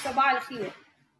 صباح الخير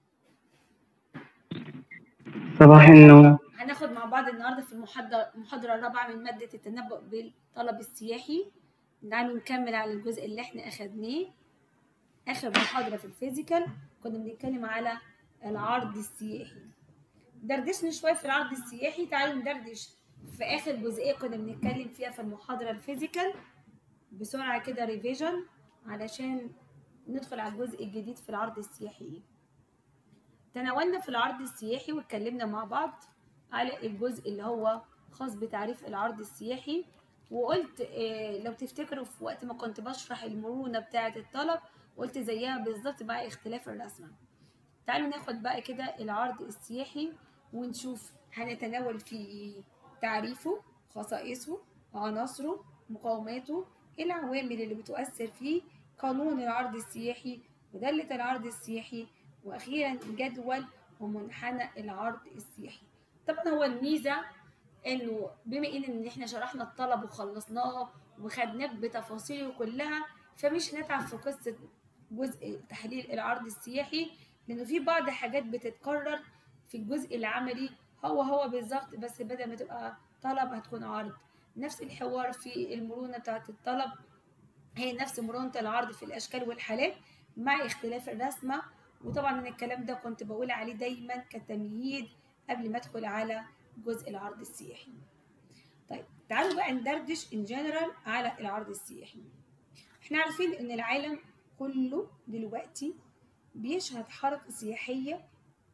صباح النور هناخد مع بعض النهارده في المحاضرة المحاضرة الرابعة من مادة التنبؤ بالطلب السياحي تعالوا نكمل على الجزء اللي احنا أخدناه آخر محاضرة في الفيزيكال كنا بنتكلم على العرض السياحي دردشنا شوية في العرض السياحي تعالوا ندردش في آخر جزئية كنا بنتكلم فيها في المحاضرة الفيزيكال بسرعة كده ريفيجن علشان ندخل على الجزء الجديد في العرض السياحي تناولنا في العرض السياحي واتكلمنا مع بعض على الجزء اللي هو خاص بتعريف العرض السياحي وقلت إيه لو تفتكروا في وقت ما كنت بشرح المرونة بتاعة الطلب قلت زيها بالظبط مع اختلاف الرسمة تعالوا ناخد بقى كده العرض السياحي ونشوف هنتناول فيه ايه تعريفه خصائصه عناصره مقاوماته ايه العوامل اللي بتؤثر فيه قانون العرض السياحي ودالة العرض السياحي واخيرا جدول ومنحنى العرض السياحي طبعا هو الميزه انه بما ان احنا شرحنا الطلب وخلصناه وخدناه بتفاصيله كلها فمش هنتعب في قصه جزء تحليل العرض السياحي لانه في بعض حاجات بتتكرر في الجزء العملي هو هو بالظبط بس بدل ما تبقى طلب هتكون عرض نفس الحوار في المرونه بتاعه الطلب هي نفس مرونه العرض في الاشكال والحالات مع اختلاف الرسمه وطبعا انا الكلام ده كنت بقول عليه دايما كتمهيد قبل ما ادخل على جزء العرض السياحي طيب تعالوا بقى ندردش ان جنرال على العرض السياحي احنا عارفين ان العالم كله دلوقتي بيشهد حركة سياحية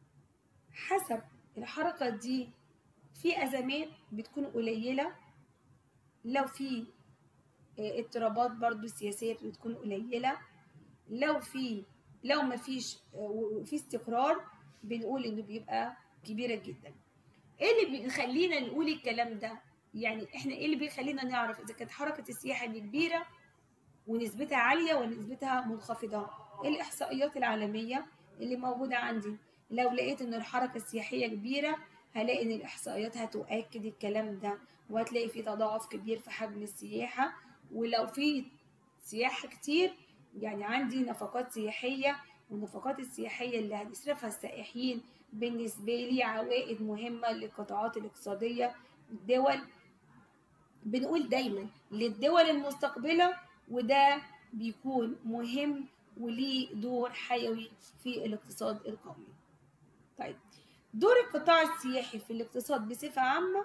حسب الحركة دي في أزمات بتكون قليلة لو في اضطرابات برضو سياسية بتكون قليلة لو في لو ما فيش وفي استقرار بنقول انه بيبقى كبيره جدا ايه اللي بيخلينا نقول الكلام ده يعني احنا ايه اللي بيخلينا نعرف اذا كانت حركه السياحه دي كبيره ونسبتها عاليه ولا نسبتها منخفضه ايه الاحصائيات العالميه اللي موجوده عندي لو لقيت ان الحركه السياحيه كبيره هلاقي ان الاحصائيات هتؤكد الكلام ده وهتلاقي في تضاعف كبير في حجم السياحه ولو في سياحه كتير يعني عندي نفقات سياحية والنفقات السياحية اللي هنصرفها السائحين بالنسبة لي عوائد مهمة للقطاعات الاقتصادية الدول بنقول دايما للدول المستقبلة وده بيكون مهم وليه دور حيوي في الاقتصاد القومي طيب دور القطاع السياحي في الاقتصاد بصفة عامة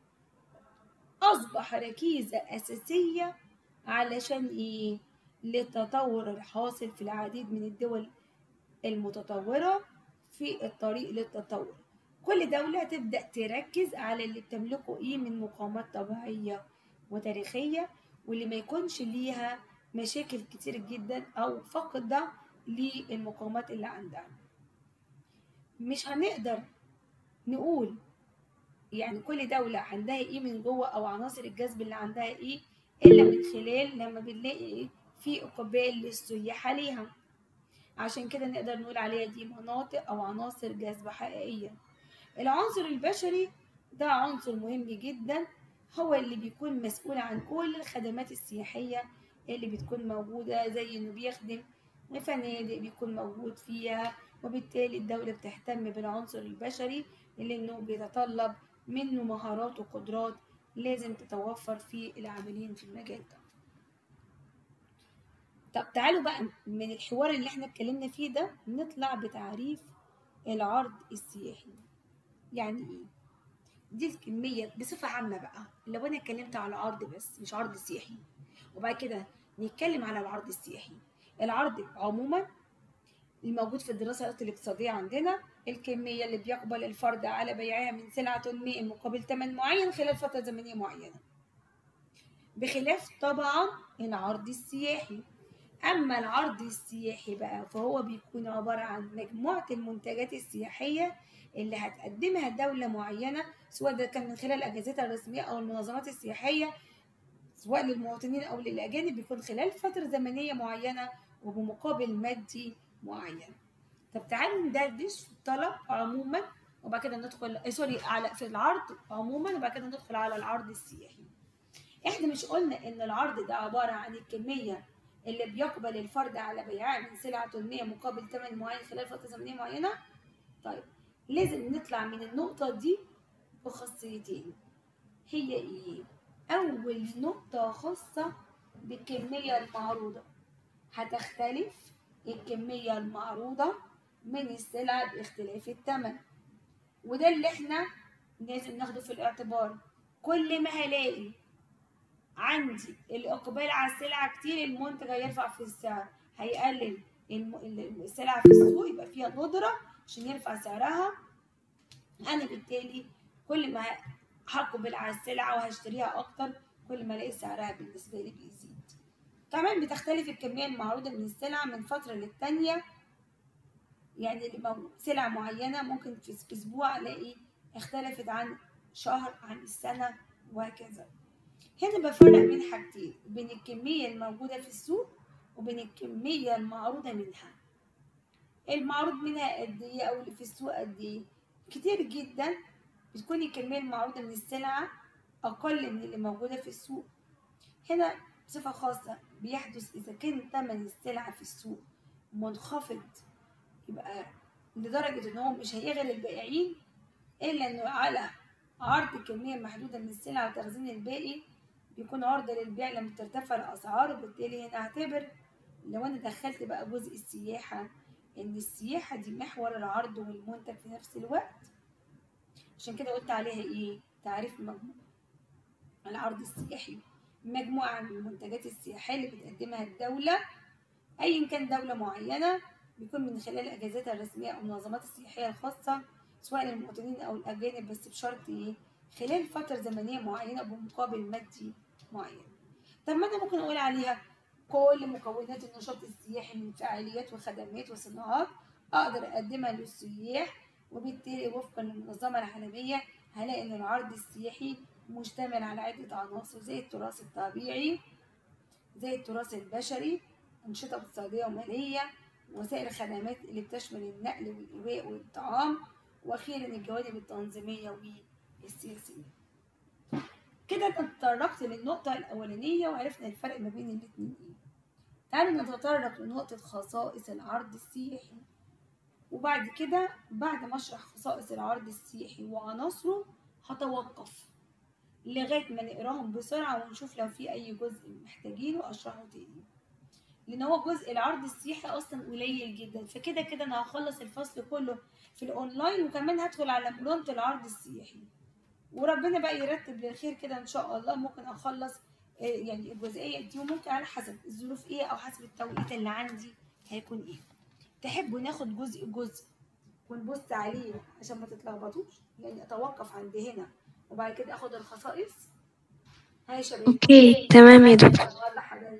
أصبح ركيزة أساسية علشان إيه؟ للتطور الحاصل في العديد من الدول المتطورة في الطريق للتطور كل دولة تبدأ تركز على اللي بتملكه إيه من مقاومات طبيعية وتاريخية واللي ما يكونش ليها مشاكل كتير جدا أو فقدة للمقاومات اللي عندها مش هنقدر نقول يعني كل دولة عندها إيه من جوه أو عناصر الجذب اللي عندها إيه إلا من خلال لما بنلاقي إيه في إقبال للسياح عليها عشان كده نقدر نقول عليها دي مناطق أو عناصر جذب حقيقية العنصر البشري ده عنصر مهم جدا هو اللي بيكون مسؤول عن كل الخدمات السياحية اللي بتكون موجودة زي إنه بيخدم فنادق بيكون موجود فيها وبالتالي الدولة بتهتم بالعنصر البشري لأنه بيتطلب منه مهارات وقدرات لازم تتوفر في العاملين في المجال ده طب تعالوا بقى من الحوار اللي احنا اتكلمنا فيه ده نطلع بتعريف العرض السياحي يعني ايه دي الكمية بصفة عامة بقى لو انا اتكلمت على عرض بس مش عرض سياحي وبعد كده نتكلم على العرض السياحي العرض عموما الموجود في الدراسات الاقتصادية عندنا الكمية اللي بيقبل الفرد على بيعها من سلعة ما مقابل ثمن معين خلال فترة زمنية معينة بخلاف طبعا العرض السياحي أما العرض السياحي بقى فهو بيكون عبارة عن مجموعة المنتجات السياحية اللي هتقدمها دولة معينة سواء ده كان من خلال أجازتها الرسمية أو المنظمات السياحية سواء للمواطنين أو للأجانب بيكون خلال فترة زمنية معينة وبمقابل مادي معين طب تعالوا ندردش في الطلب عموما وبعد كده ندخل سوري على في العرض عموما وبعد كده ندخل على العرض السياحي احنا مش قلنا ان العرض ده عبارة عن الكمية اللي بيقبل الفرد على بيعها من سلعة تنمية مقابل ثمن معين خلال فترة زمنية معينة طيب لازم نطلع من النقطة دي بخاصيتين هي ايه؟ أول نقطة خاصة بالكمية المعروضة هتختلف الكمية المعروضة من السلعة باختلاف الثمن وده اللي احنا لازم ناخده في الاعتبار كل ما هلاقي عندي الإقبال على السلعة كتير المنتج هيرفع في السعر هيقلل الم- السلعة في السوق يبقى فيها ندرة عشان يرفع سعرها أنا بالتالي كل ما هقبل على السلعة وهشتريها أكتر كل ما ألاقي سعرها بالنسبة لي بيزيد كمان بتختلف الكمية المعروضة من السلعة من فترة للتانية يعني لما سلعة معينة ممكن في في أسبوع ألاقي اختلفت عن شهر عن السنة وهكذا هنا بفرق بين حاجتين بين الكمية الموجودة في السوق وبين الكمية المعروضة منها المعروض منها قد ايه او اللي في السوق قد ايه كتير جدا بتكون الكمية المعروضة من السلعة أقل من اللي موجودة في السوق هنا بصفة خاصة بيحدث إذا كان ثمن السلعة في السوق منخفض يبقى لدرجة إن هو مش هيغري البائعين إلا إنه على عرض كمية محدودة من السلع وتخزين الباقي بيكون عرضة للبيع لما ترتفع الأسعار وبالتالي هنا أعتبر لو أنا دخلت بقى جزء السياحة إن السياحة دي محور العرض والمنتج في نفس الوقت عشان كده قلت عليها إيه تعريف مجموع العرض السياحي مجموعة من المنتجات السياحية اللي بتقدمها الدولة أيا كان دولة معينة بيكون من خلال الأجازات الرسمية أو المنظمات السياحية الخاصة سواء للمواطنين أو الأجانب بس بشرط إيه خلال فترة زمنية معينة بمقابل مادي معين طب ما أنا ممكن أقول عليها كل مكونات النشاط السياحي من فعاليات وخدمات وصناعات أقدر أقدمها للسياح وبالتالي وفقا للمنظمة العالمية هلاقي إن العرض السياحي مشتمل على عدة عناصر زي التراث الطبيعي زي التراث البشري أنشطة اقتصادية ومالية وسائل الخدمات اللي بتشمل النقل والإيواء والطعام وأخيرا الجوانب التنظيمية والسياسية كده تطرقت للنقطة الأولانية وعرفنا الفرق ما بين الاتنين إيه تعالوا نتطرق لنقطة خصائص العرض السياحي وبعد كده بعد ما أشرح خصائص العرض السياحي وعناصره هتوقف لغاية ما نقراهم بسرعة ونشوف لو في أي جزء محتاجينه أشرحه تاني لأن هو جزء العرض السياحي أصلا قليل جدا فكده كده أنا هخلص الفصل كله في الأونلاين وكمان هدخل على مرونة العرض السياحي وربنا بقى يرتب للخير كده إن شاء الله ممكن أخلص آه، يعني الجزئية دي وممكن على حسب الظروف إيه أو حسب التوقيت اللي عندي هيكون إيه تحبوا ناخد جزء جزء ونبص عليه عشان ما تتلخبطوش يعني أتوقف عند هنا وبعد كده اخد الخصائص هاي يا شباب اوكي تمام يا دكتور يلا حبايبي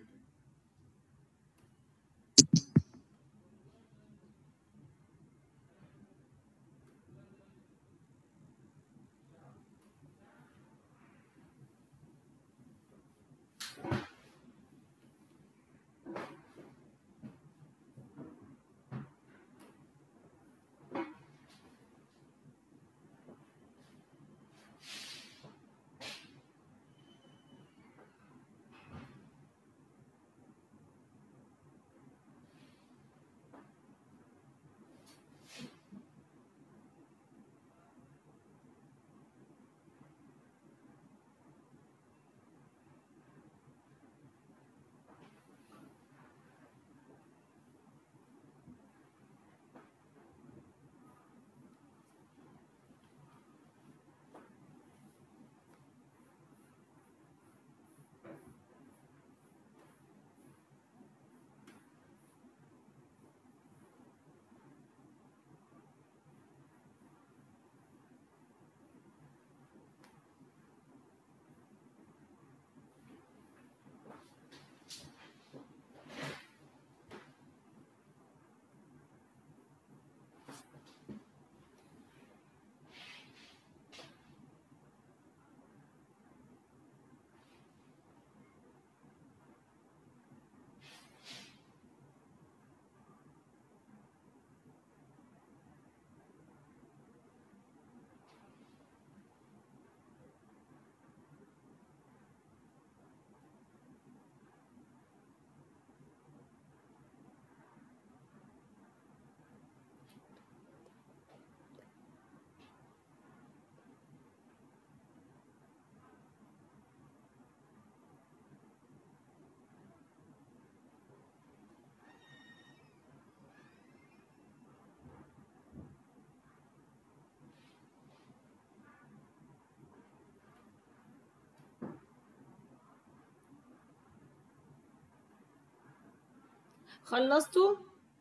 خلصتوا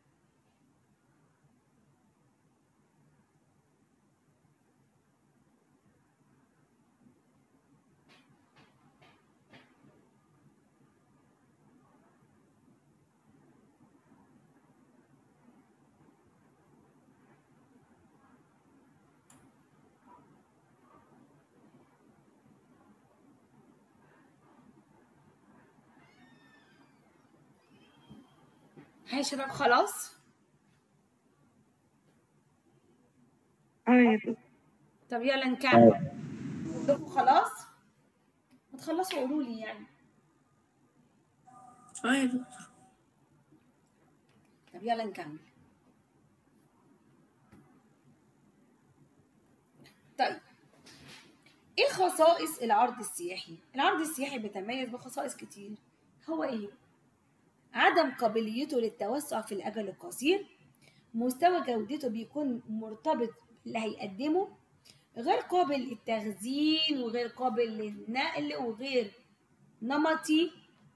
هاي شباب خلاص اه يا دكتور طب يلا نكمل كلكم خلاص ما تخلصوا قولوا لي يعني اه يا دكتور طب يلا نكمل طيب ايه خصائص العرض السياحي العرض السياحي بيتميز بخصائص كتير هو ايه عدم قابليته للتوسع في الاجل القصير مستوى جودته بيكون مرتبط باللي هيقدمه غير قابل للتخزين وغير قابل للنقل وغير نمطي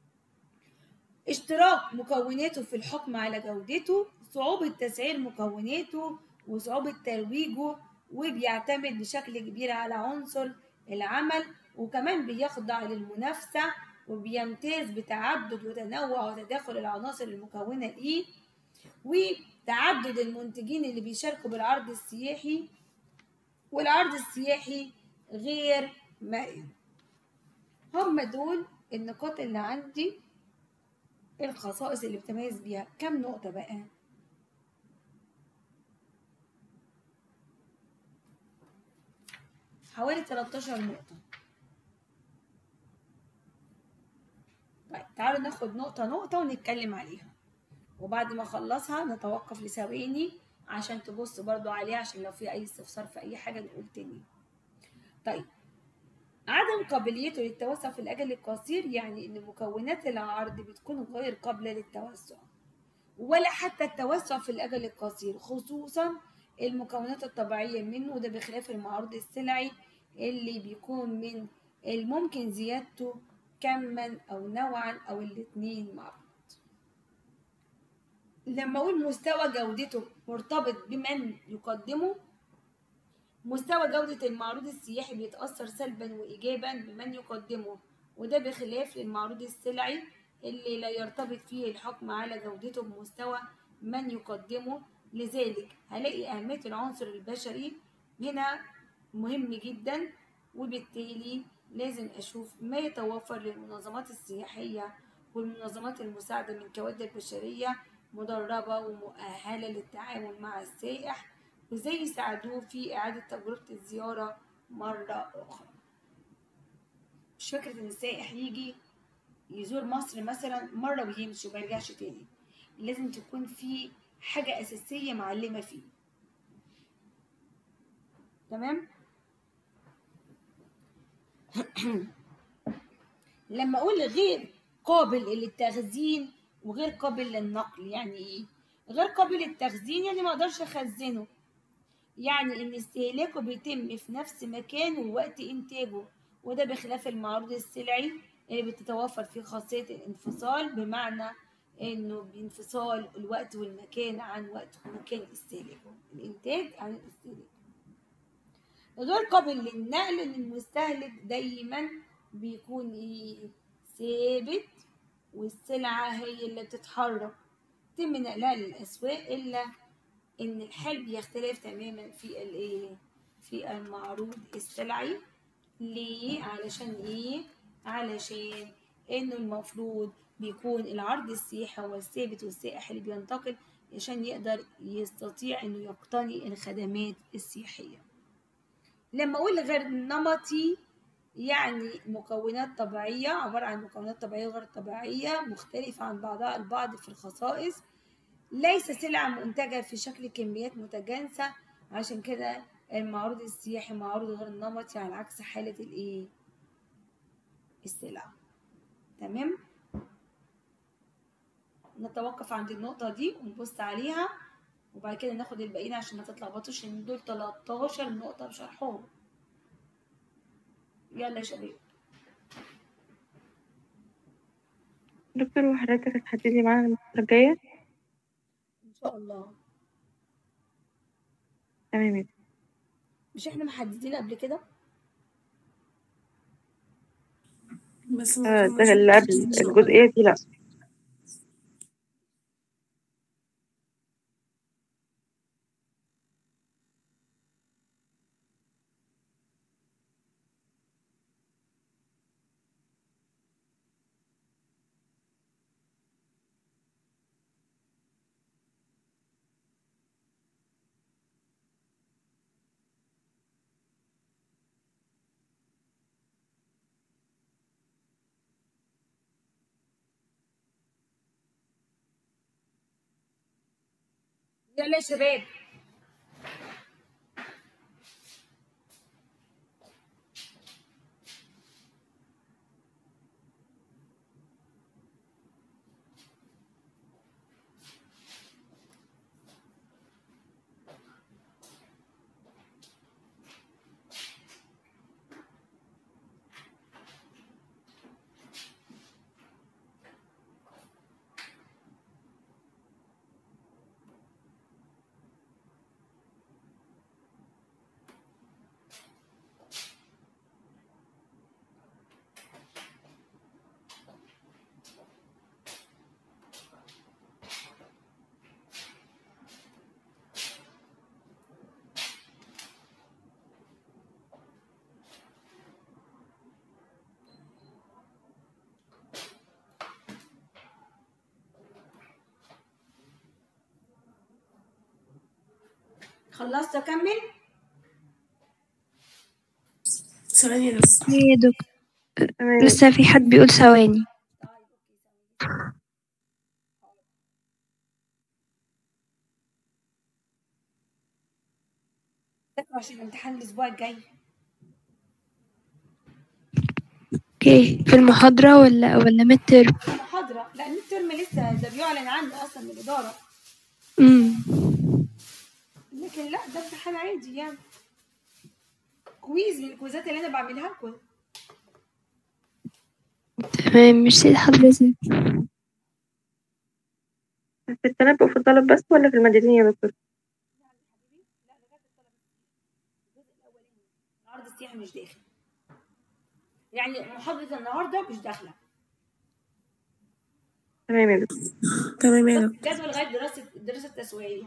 اشتراك مكوناته في الحكم على جودته صعوبة تسعير مكوناته وصعوبة ترويجه وبيعتمد بشكل كبير على عنصر العمل وكمان بيخضع للمنافسة وبيمتاز بتعدد وتنوع وتداخل العناصر المكونة ليه وتعدد المنتجين اللي بيشاركوا بالعرض السياحي والعرض السياحي غير مرن هم دول النقاط اللي عندي الخصائص اللي بتميز بيها كم نقطة بقى حوالي 13 نقطة طيب تعالوا ناخد نقطة نقطة ونتكلم عليها وبعد ما اخلصها نتوقف لثواني عشان تبصوا برضو عليها عشان لو في اي استفسار في اي حاجة نقول تاني طيب عدم قابليته للتوسع في الأجل القصير يعني إن مكونات العرض بتكون غير قابلة للتوسع ولا حتى التوسع في الأجل القصير خصوصا المكونات الطبيعية منه وده بخلاف المعروض السلعي اللي بيكون من الممكن زيادته كما أو نوعا أو الاتنين مع بعض لما أقول مستوى جودته مرتبط بمن يقدمه مستوى جودة المعروض السياحي بيتأثر سلبا وإيجابا بمن يقدمه وده بخلاف المعروض السلعي اللي لا يرتبط فيه الحكم على جودته بمستوى من يقدمه لذلك هلاقي أهمية العنصر البشري هنا مهم جدا وبالتالي لازم أشوف ما يتوفر للمنظمات السياحية والمنظمات المساعدة من كوادر بشرية مدربة ومؤهلة للتعامل مع السائح وازاي يساعدوه في إعادة تجربة الزيارة مرة أخرى مش فكرة إن السائح يجي يزور مصر مثلا مرة ويمشي وما يرجعش تاني لازم تكون في حاجة أساسية معلمة فيه تمام لما أقول غير قابل للتخزين وغير قابل للنقل يعني إيه؟ غير قابل للتخزين يعني ما أقدرش أخزنه يعني ان استهلاكه بيتم في نفس مكان ووقت انتاجه وده بخلاف المعروض السلعي اللي بتتوفر فيه خاصية الانفصال بمعنى انه بانفصال الوقت والمكان عن وقت ومكان استهلاكه الانتاج عن الاستهلاك غير قابل للنقل ان المستهلك دايما بيكون ايه ثابت والسلعة هي اللي بتتحرك يتم نقلها للأسواق إلا ان الحال بيختلف تماما في الايه في المعروض السلعي ليه علشان ايه علشان انه المفروض بيكون العرض السياحي هو الثابت والسائح اللي بينتقل عشان يقدر يستطيع انه يقتني الخدمات السياحية لما اقول غير نمطي يعني مكونات طبيعية عبارة عن مكونات طبيعية وغير طبيعية مختلفة عن بعضها البعض في الخصائص ليس سلعة منتجة في شكل كميات متجانسة عشان كده المعروض السياحي معروض غير نمطي على عكس حالة الايه السلع تمام نتوقف عند النقطة دي ونبص عليها وبعد كده ناخد الباقيين عشان ما تتلخبطوش ان دول 13 نقطة بشرحهم يلا يا شباب دكتور وحضرتك هتحددي معانا المرة الجاية شاء الله تمام يا دكتور مش احنا محددين قبل كده بس ما آه، كملش ده اللي قبل الجزئية دي لأ يلا يا شباب خلصت اكمل ثواني يا دكتور يا دكتور تمام لسه في حد بيقول ثواني ذاكروا عشان الامتحان الاسبوع الجاي اوكي في المحاضرة ولا ولا ميد ترم محاضرة لا الميد ترم لسه ده بيعلن عنه اصلا من الادارة امم لكن لا ده امتحان عادي يعني كويز من الكويزات اللي انا بعملها لكم تمام مش سيد حضرتك في التنبؤ في الطلب بس ولا في المادتين يا دكتور؟ العرض السياحي مش داخل يعني محاضرة النهارده مش داخلة تمام يا دكتور تمام يا دكتور جدول لغاية دراسة الدراسة التسويقية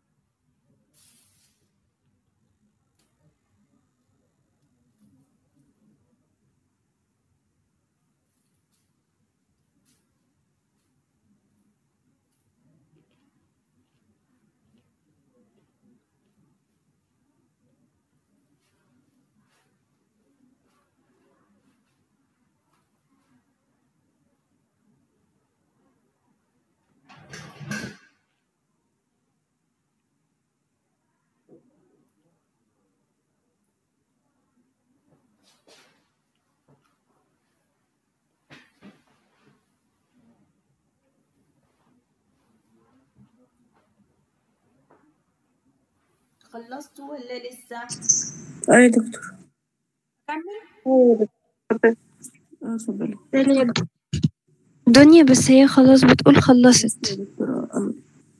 خلصتوا ولا لسه؟ اه يا دكتور كمل أيوة يا دكتور اه اتفضلي دنيا دنيا بس هي خلاص بتقول خلصت يا دكتور اه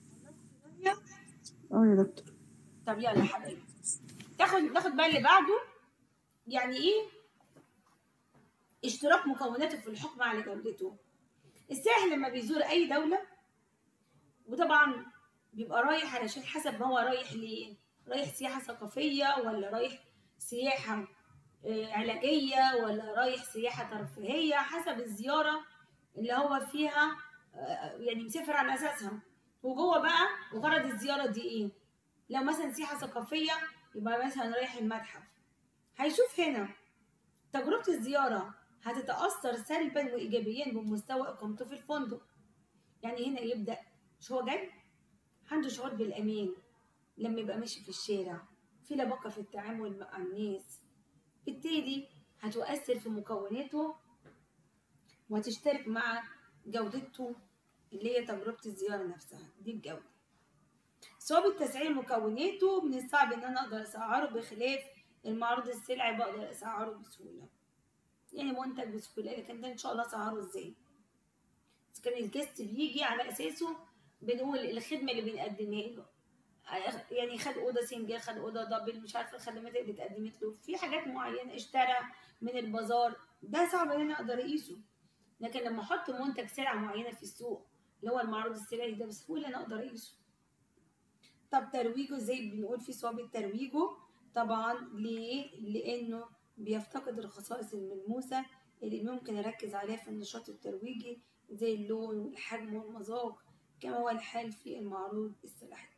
اه يا دكتور طب يلا يا حبايبي تاخد ناخد بقى اللي بعده يعني ايه اشتراك مكوناته في الحكم على جودته السائح لما بيزور اي دوله وطبعا بيبقى رايح علشان حسب ما هو رايح ليه رايح سياحه ثقافيه ولا رايح سياحه آه، علاجيه ولا رايح سياحه ترفيهيه حسب الزياره اللي هو فيها آه، يعني مسافر على اساسها وجوه بقى وغرض الزياره دي ايه لو مثلا سياحه ثقافيه يبقى مثلا رايح المتحف هيشوف هنا تجربه الزياره هتتاثر سلبا وايجابيا بمستوى اقامته في الفندق يعني هنا يبدا مش هو جاي عنده شعور بالامان لما يبقى ماشي في الشارع في لباقه في التعامل مع الناس بالتالي هتؤثر في مكوناته وهتشترك مع جودته اللي هي تجربة الزيارة نفسها دي الجودة صعوبة تسعير مكوناته من الصعب ان انا اقدر اسعره بخلاف المعروض السلعي بقدر اسعره بسهولة يعني منتج بسهولة لكن ده ان شاء الله اسعره ازاي اذا كان الجست بيجي على اساسه بنقول الخدمه اللي بنقدمها له يعني خد اوضه سنجل خد اوضه دبل مش عارفه الخدمات اللي اتقدمت له في حاجات معينه اشترى من البازار ده صعب ان انا اقدر اقيسه لكن لما احط منتج سلعه معينه في السوق اللي هو المعروض السلعي ده بسهوله انا اقدر اقيسه طب ترويجه ازاي بنقول في صعوبة ترويجه طبعا ليه لانه بيفتقد الخصائص الملموسة اللي ممكن اركز عليها في النشاط الترويجي زي اللون والحجم والمذاق كما هو الحال في المعروض السلعي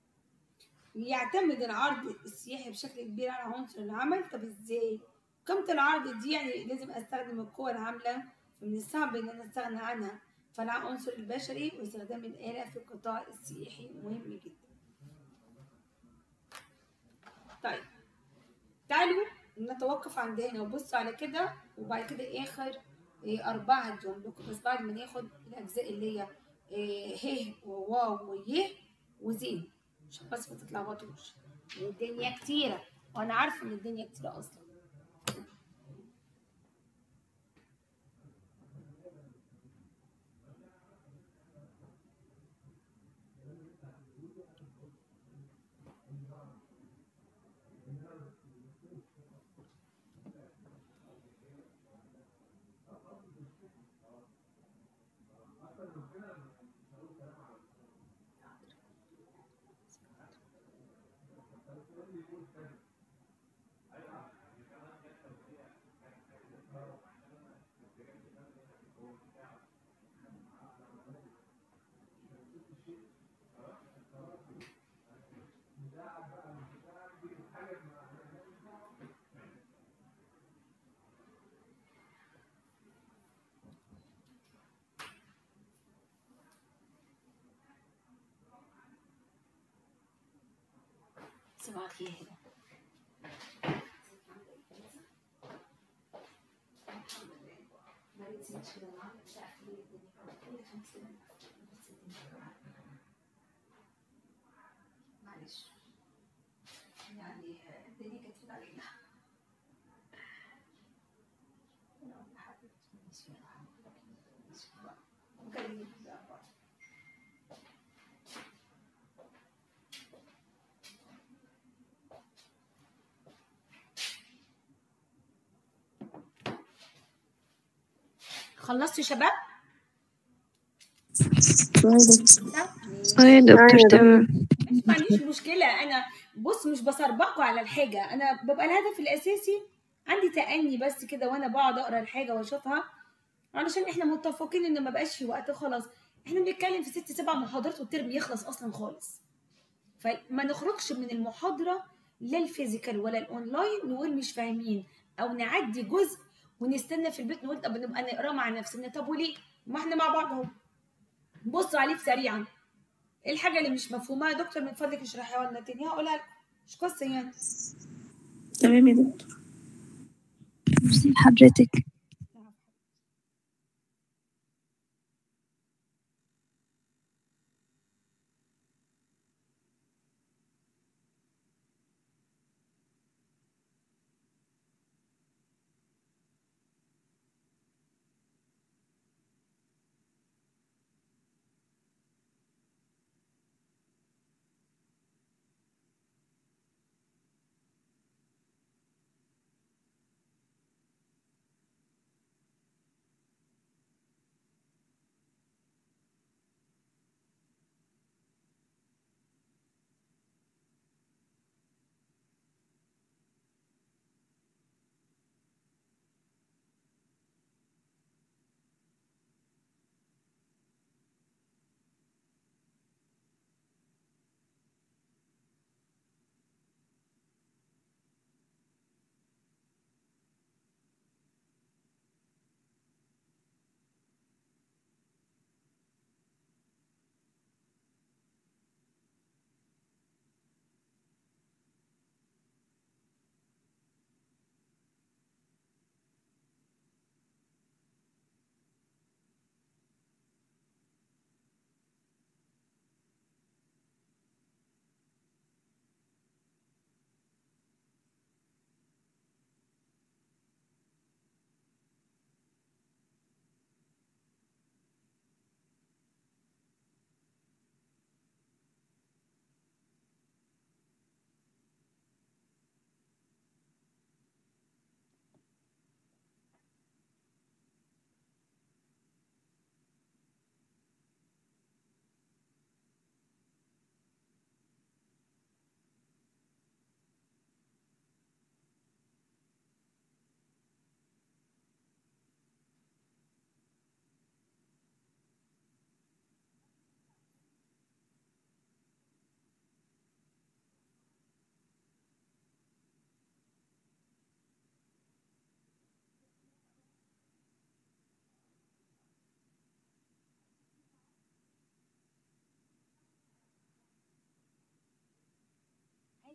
يعتمد العرض السياحي بشكل كبير على عنصر العمل طب ازاي قيمة العرض دي يعني لازم استخدم القوة العاملة فمن الصعب ان انا استغنى عنها فالعنصر البشري واستخدام الآلة في القطاع السياحي مهم جدا طيب تعالوا نتوقف عند هنا وبص على كده وبعد كده اخر إيه أربعة هديهم لكم بس بعد ما ناخد الأجزاء اللي هي إيه ه وواو ويه وزين عشان بس ما تتلخبطوش الدنيا كتيرة وأنا عارفة إن الدنيا كتيرة أصلا صباح الخير معلش يعني الدنيا كانت علينا ممكن خلصتوا يا شباب؟ اه يا دكتور أيوة. تمام ما عنديش مشكلة أنا بص مش بصربعكوا على الحاجة أنا ببقى الهدف الأساسي عندي تأني بس كده وأنا بقعد أقرا الحاجة وأشوفها علشان إحنا متفقين إن ما بقاش في وقت خلاص إحنا بنتكلم في ست سبع محاضرات والترم يخلص أصلا خالص فما نخرجش من المحاضرة لا الفيزيكال ولا الأونلاين نقول مش فاهمين أو نعدي جزء ونستنى في البيت نقول طب نبقى نقراه مع نفسنا طب وليه؟ ما إحنا مع بعض أهو بص عليه سريعا ايه الحاجة اللي مش مفهومة يا دكتور من فضلك اشرحيها لنا تاني هقولها لكم مش قصة يعني تمام يا دكتور ميرسي لحضرتك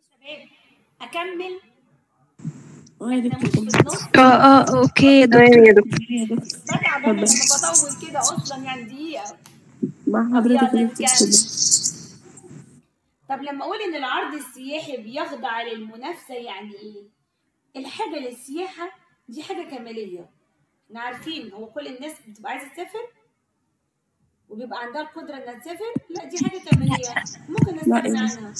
شباب اكمل اه يا احنا دكتور مش في النص اه اه اوكي يا دكتور تمام يا دكتور يا دكتور بتعب انا اتفضل. لما بطول كده اصلا يعني دقيقه مع طب حضرتك يلا يا نكمل دكتور طب لما اقول ان العرض السياحي بيخضع للمنافسه يعني ايه الحاجه للسياحه دي حاجه كماليه احنا عارفين هو كل الناس بتبقى عايزه تسافر وبيبقى عندها القدره انها تسافر لا دي حاجه كماليه ممكن نستغنى لا. عنها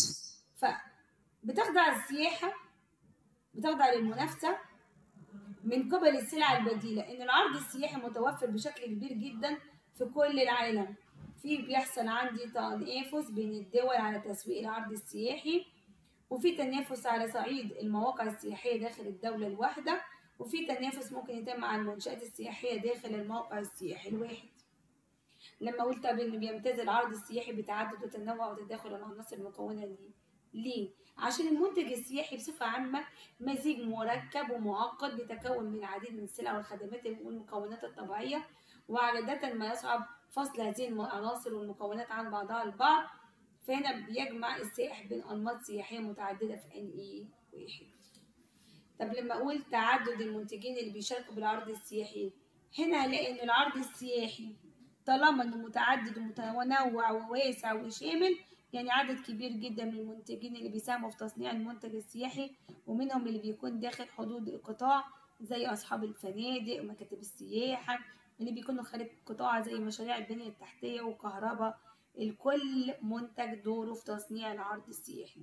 فبتخضع السياحه بتخضع للمنافسه من قبل السلع البديله ان العرض السياحي متوفر بشكل كبير جدا في كل العالم في بيحصل عندي تنافس بين الدول على تسويق العرض السياحي وفي تنافس على صعيد المواقع السياحية داخل الدولة الواحدة وفي تنافس ممكن يتم مع المنشآت السياحية داخل الموقع السياحي الواحد لما قلت قبل ان بيمتاز العرض السياحي بتعدد وتنوع وتداخل العناصر المكونة ليه ليه؟ عشان المنتج السياحي بصفة عامة مزيج مركب ومعقد بيتكون من العديد من السلع والخدمات والمكونات الطبيعية وعادة ما يصعب فصل هذه العناصر والمكونات عن بعضها البعض فهنا بيجمع السائح بين أنماط سياحية متعددة في آن إيه واحد طب لما أقول تعدد المنتجين اللي بيشاركوا بالعرض السياحي هنا هلاقي إن العرض السياحي طالما إنه متعدد ومتنوع وواسع وشامل يعني عدد كبير جدا من المنتجين اللي بيساهموا في تصنيع المنتج السياحي ومنهم اللي بيكون داخل حدود القطاع زي أصحاب الفنادق ومكاتب السياحة اللي بيكونوا خارج القطاع زي مشاريع البنية التحتية وكهرباء الكل منتج دوره في تصنيع العرض السياحي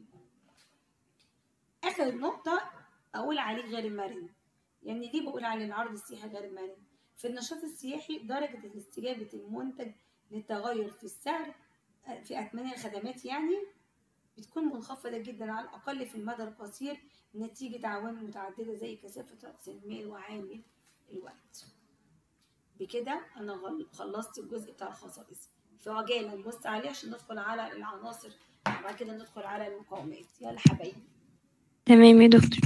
آخر نقطة أقول عليه غير مرن يعني ليه بقول على العرض السياحي غير مرن في النشاط السياحي درجة استجابة المنتج للتغير في السعر في أثمان الخدمات يعني بتكون منخفضة جدا على الأقل في المدى القصير نتيجة عوامل متعددة زي كثافة رأس المال وعامل الوقت بكده أنا غل- خلصت الجزء بتاع الخصائص في عجالة نبص عليه عشان ندخل على العناصر وبعد كده ندخل على المقاومات يلا حبايبي تمام يا دكتور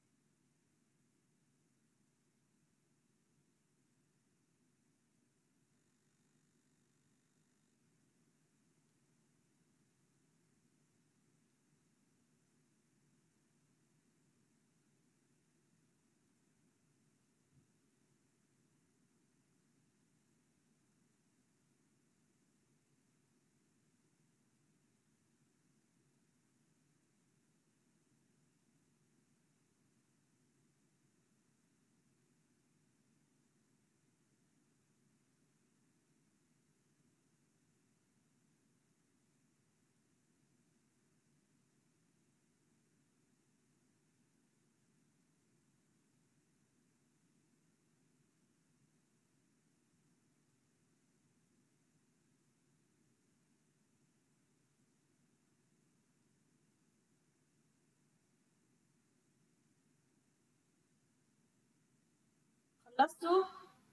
خلصتوا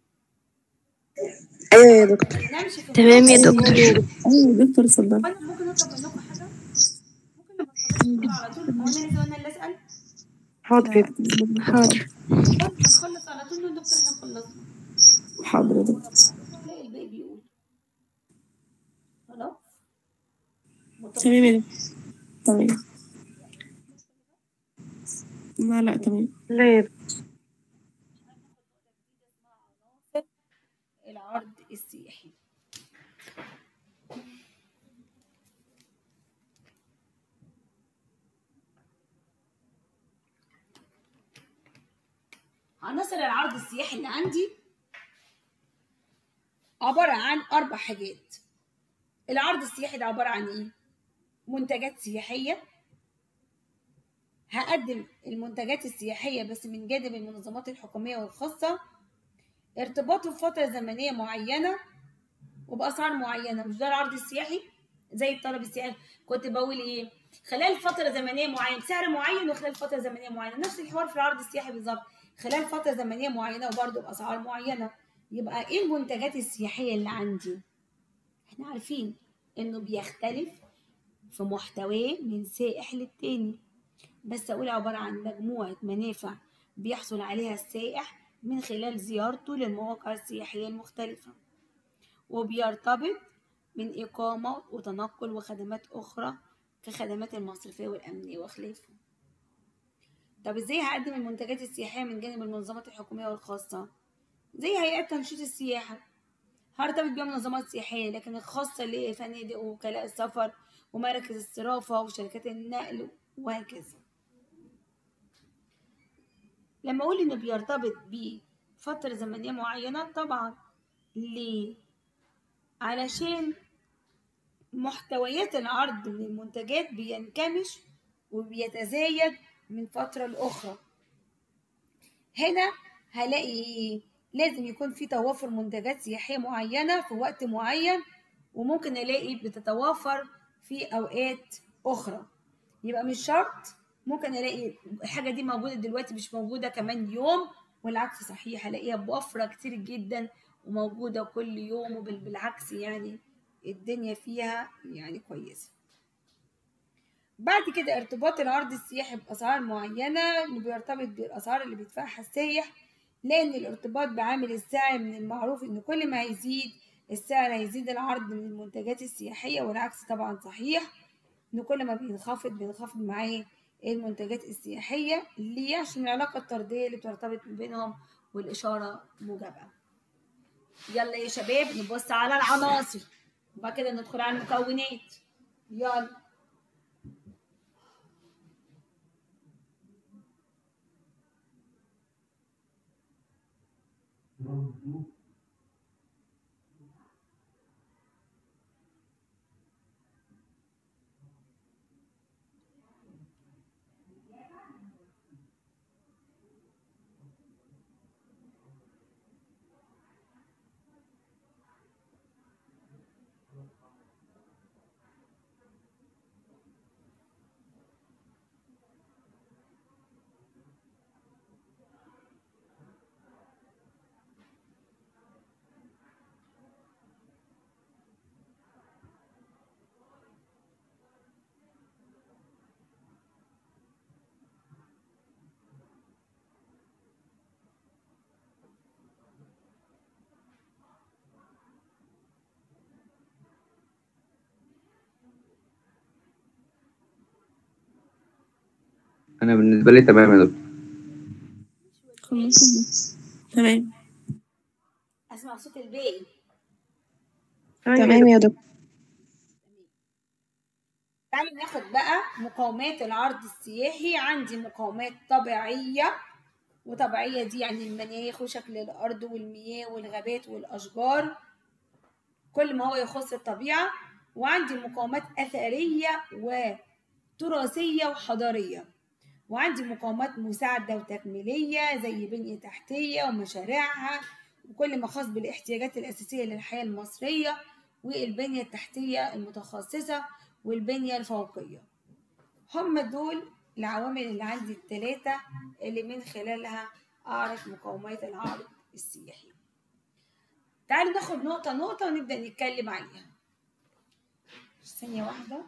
ايوه يا دكتور نمشي في تمام يا النص. دكتور ايوه يا دكتور اتفضل وانا ممكن اطلب منكم حاجه ممكن لما تخلصوا على طول هو انا لسه انا اللي اسال حاضر يا دكتور حاضر نخلص على طول نقول دكتور احنا خلصنا حاضر يا دكتور تلاقي الباقي بيقول خلاص تمام يا دكتور تمام لا لا تمام لا يا دكتور العرض السياحي عناصر العرض السياحي اللي عندي عبارة عن أربع حاجات العرض السياحي ده عبارة عن إيه؟ منتجات سياحية هقدم المنتجات السياحية بس من جانب المنظمات الحكومية والخاصة ارتباطه بفترة زمنية معينة وبأسعار معينة مش ده العرض السياحي زي الطلب السياحي كنت بقول ايه خلال فترة زمنية معينة بسعر معين وخلال فترة زمنية معينة نفس الحوار في العرض السياحي بالظبط خلال فترة زمنية معينة وبرضه بأسعار معينة يبقى ايه المنتجات السياحية اللي عندي احنا عارفين انه بيختلف في محتواه من سائح للتاني بس اقول عبارة عن مجموعة منافع بيحصل عليها السائح من خلال زيارته للمواقع السياحية المختلفة وبيرتبط من إقامة وتنقل وخدمات أخرى في خدمات المصرفية والأمنية وخلافه طب ازاي هقدم المنتجات السياحية من جانب المنظمات الحكومية والخاصة زي هيئات تنشيط السياحة هرتبط بيها منظمات سياحية لكن الخاصة اللي هي فنادق ووكلاء السفر ومراكز الصرافة وشركات النقل وهكذا لما أقول إنه بيرتبط بفترة زمنية معينة طبعا ليه؟ علشان محتويات العرض من المنتجات بينكمش وبيتزايد من فترة لأخرى هنا هلاقي إيه؟ لازم يكون في توافر منتجات سياحية معينة في وقت معين وممكن ألاقي بتتوافر في أوقات أخرى يبقى مش شرط ممكن ألاقي الحاجة دي موجودة دلوقتي مش موجودة كمان يوم والعكس صحيح ألاقيها بوفرة كتير جدا وموجودة كل يوم وبالعكس يعني الدنيا فيها يعني كويسة بعد كده ارتباط العرض السياحي بأسعار معينة إنه بيرتبط بالأسعار اللي بيدفعها السائح لأن الارتباط بعامل السعر من المعروف إن كل ما هيزيد السعر هيزيد العرض من المنتجات السياحية والعكس طبعا صحيح إن كل ما بينخفض بينخفض معاه المنتجات السياحية ليه عشان العلاقة الطردية اللي بترتبط بينهم والإشارة موجبة يلا يا شباب نبص على العناصر وبعد كده ندخل على المكونات يلا أنا بالنسبة لي تمام يا دكتور خلاص تمام أسمع صوت الباقي تمام يا دكتور تعالوا ناخد بقى مقاومات العرض السياحي عندي مقاومات طبيعية وطبيعية دي يعني المناخ وشكل الأرض والمياه والغابات والأشجار كل ما هو يخص الطبيعة وعندي مقاومات أثرية وتراثية وحضارية وعندي مقاومات مساعدة وتكميلية زي بنية تحتية ومشاريعها وكل ما خاص بالاحتياجات الأساسية للحياة المصرية والبنية التحتية المتخصصة والبنية الفوقية هم دول العوامل اللي عندي التلاتة اللي من خلالها أعرف مقاومات العرض السياحي تعالوا ناخد نقطة نقطة ونبدأ نتكلم عليها ثانية واحدة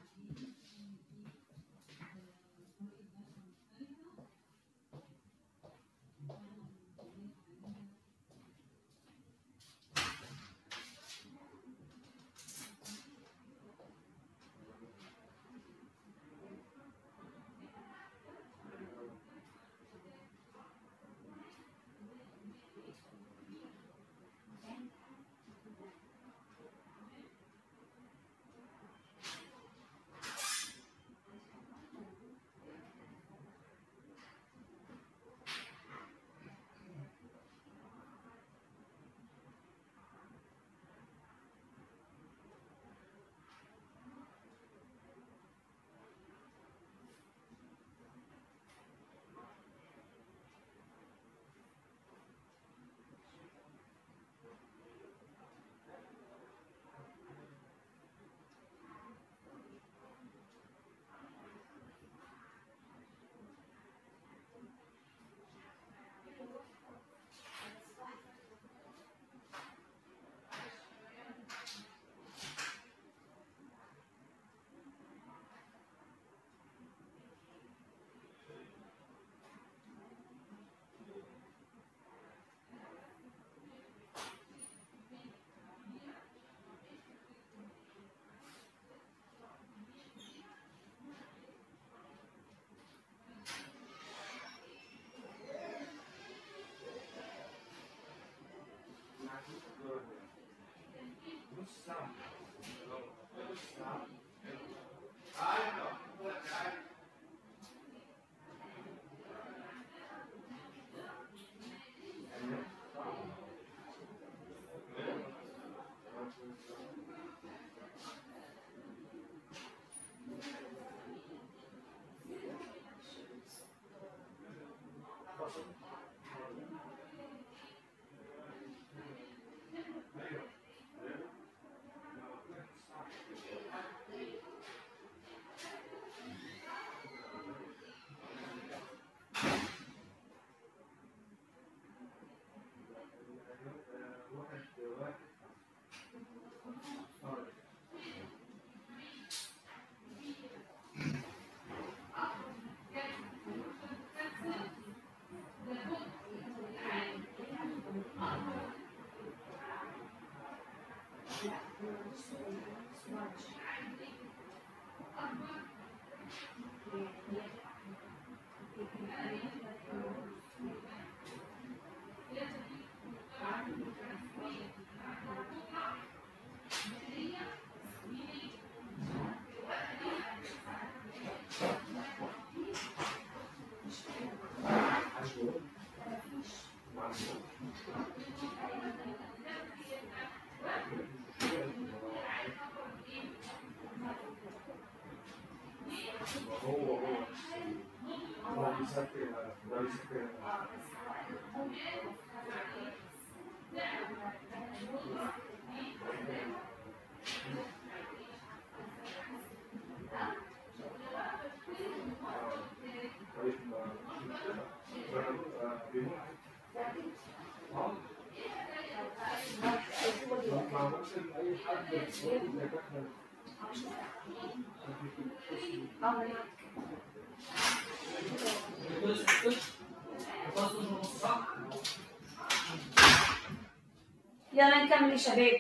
يلا نكمل يا شباب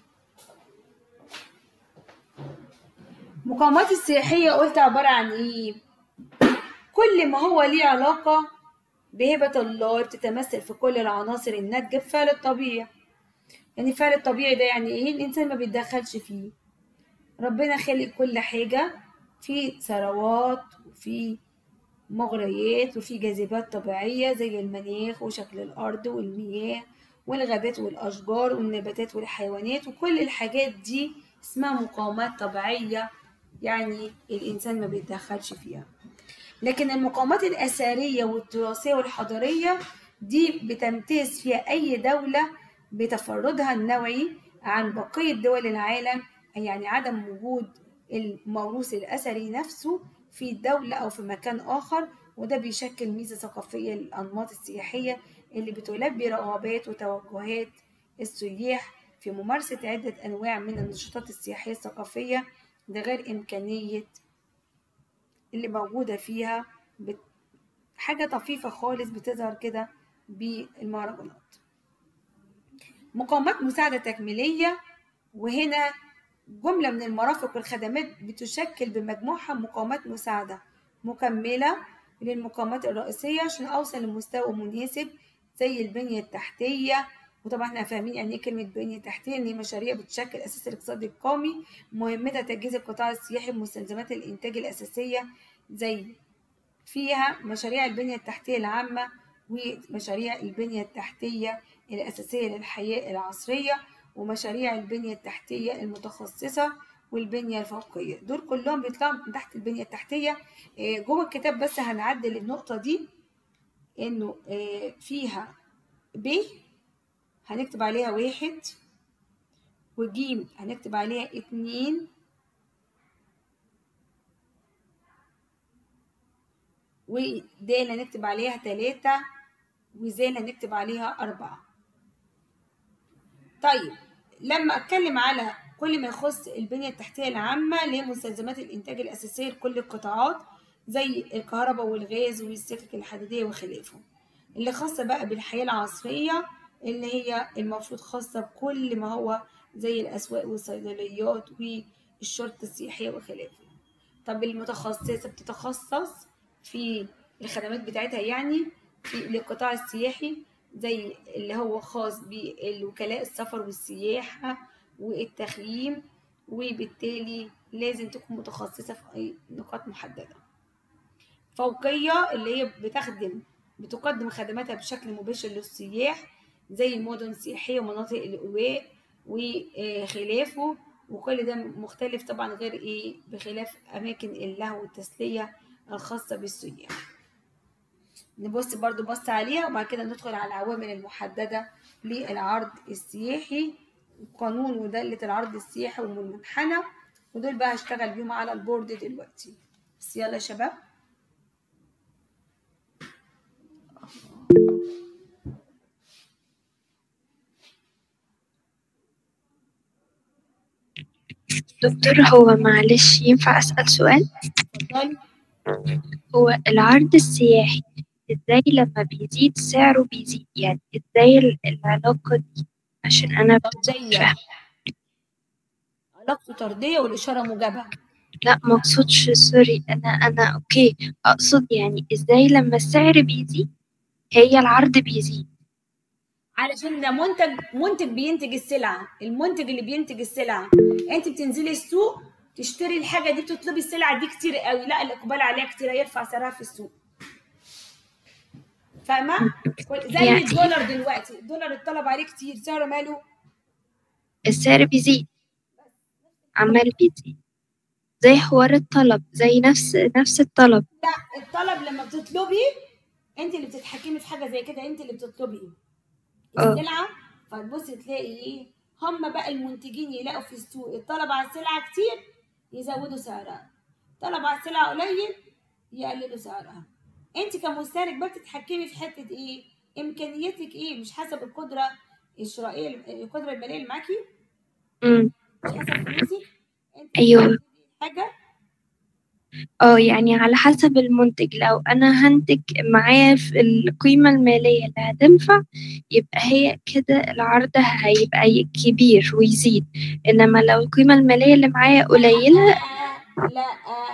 مقاومات السياحية قلت عبارة عن ايه كل ما هو ليه علاقة بهبة الله بتتمثل في كل العناصر الناتجة بفعل الطبيعي يعني الفعل الطبيعي ده يعني ايه الانسان ما بيتدخلش فيه ربنا خلق كل حاجة في ثروات وفي مغريات وفي جاذبات طبيعية زي المناخ وشكل الأرض والمياه والغابات والأشجار والنباتات والحيوانات وكل الحاجات دي اسمها مقاومات طبيعية يعني الإنسان ما بيتدخلش فيها لكن المقاومات الأثرية والتراثية والحضارية دي بتمتاز فيها أي دولة بتفردها النوعي عن بقية دول العالم يعني عدم وجود الموروث الأثري نفسه في دولة أو في مكان آخر وده بيشكل ميزة ثقافية للأنماط السياحية اللي بتلبي رغبات وتوجهات السياح في ممارسة عدة أنواع من النشاطات السياحية الثقافية ده غير إمكانية اللي موجودة فيها بت... حاجة طفيفة خالص بتظهر كده بالمهرجانات مقاومات مساعدة تكميلية وهنا جملة من المرافق والخدمات بتشكل بمجموعها مقاومات مساعدة مكملة للمقاومات الرئيسية عشان أوصل لمستوى مناسب زي البنية التحتية وطبعا احنا فاهمين يعني ايه كلمة بنية تحتية ان هي مشاريع بتشكل اساس الاقتصاد القومي مهمتها تجهيز القطاع السياحي بمستلزمات الانتاج الاساسية زي فيها مشاريع البنية التحتية العامة ومشاريع البنية التحتية الأساسية للحياة العصرية ومشاريع البنية التحتية المتخصصة والبنية الفوقية دول كلهم بيطلعوا من تحت البنية التحتية جوه الكتاب بس هنعدل النقطة دي إنه فيها ب هنكتب عليها واحد وجيم هنكتب عليها اتنين ودال هنكتب عليها تلاتة وزال هنكتب عليها أربعة طيب لما أتكلم على كل ما يخص البنية التحتية العامة اللي هي مستلزمات الإنتاج الأساسية لكل القطاعات زي الكهرباء والغاز والسكك الحديدية وخلافه اللي خاصة بقى بالحياة العصرية اللي هي المفروض خاصة بكل ما هو زي الأسواق والصيدليات والشرطة السياحية وخلافه طب المتخصصة بتتخصص في الخدمات بتاعتها يعني في القطاع السياحي زي اللي هو خاص بالوكلاء السفر والسياحة والتخييم وبالتالي لازم تكون متخصصة في أي نقاط محددة فوقية اللي هي بتخدم بتقدم خدماتها بشكل مباشر للسياح زي المدن السياحية ومناطق الإيواء وخلافه وكل ده مختلف طبعا غير ايه بخلاف أماكن اللهو والتسلية الخاصة بالسياح نبص برضو بص عليها وبعد كده ندخل على العوامل المحددة للعرض السياحي قانون ودالة العرض السياحي والمنحنى ودول بقى هشتغل بيهم على البورد دلوقتي بس يلا يا شباب دكتور هو معلش ينفع أسأل سؤال اتفضلي هو العرض السياحي ازاي لما بيزيد سعره بيزيد يعني ازاي ال- العلاقة دي عشان أنا طردية فاهمة علاقته طردية والإشارة موجبة لا مقصودش سوري أنا أنا أوكي أقصد يعني ازاي لما السعر بيزيد هي العرض بيزيد علشان ده منتج منتج بينتج السلعة المنتج اللي بينتج السلعة انت بتنزلي السوق تشتري الحاجة دي بتطلبي السلعة دي كتير قوي لا الإقبال عليها كتير هيرفع سعرها في السوق فاهمة؟ زي يعني- الدولار دلوقتي الدولار الطلب عليه كتير سعره ماله السعر بيزيد عمال بيزيد زي حوار الطلب زي نفس نفس الطلب لا الطلب لما بتطلبي انت اللي بتتحكمي في حاجه زي كده انت اللي بتطلبي اه. السلعه فتبصي تلاقي ايه هم بقى المنتجين يلاقوا في السوق الطلب على السلعه كتير يزودوا سعرها طلب على السلعه قليل يقللوا سعرها انت كمستهلك بقى بتتحكمي في حته ايه امكانياتك ايه مش حسب القدره الشرائيه القدره الماليه اللي معاكي امم مش حسب فلوسك انت أيوه. حاجه اه يعني على حسب المنتج لو انا هنتج معايا في القيمة المالية اللي هتنفع يبقى هي كده العرض هيبقى ي- كبير ويزيد انما لو القيمة المالية اللي معايا قليلة لا لا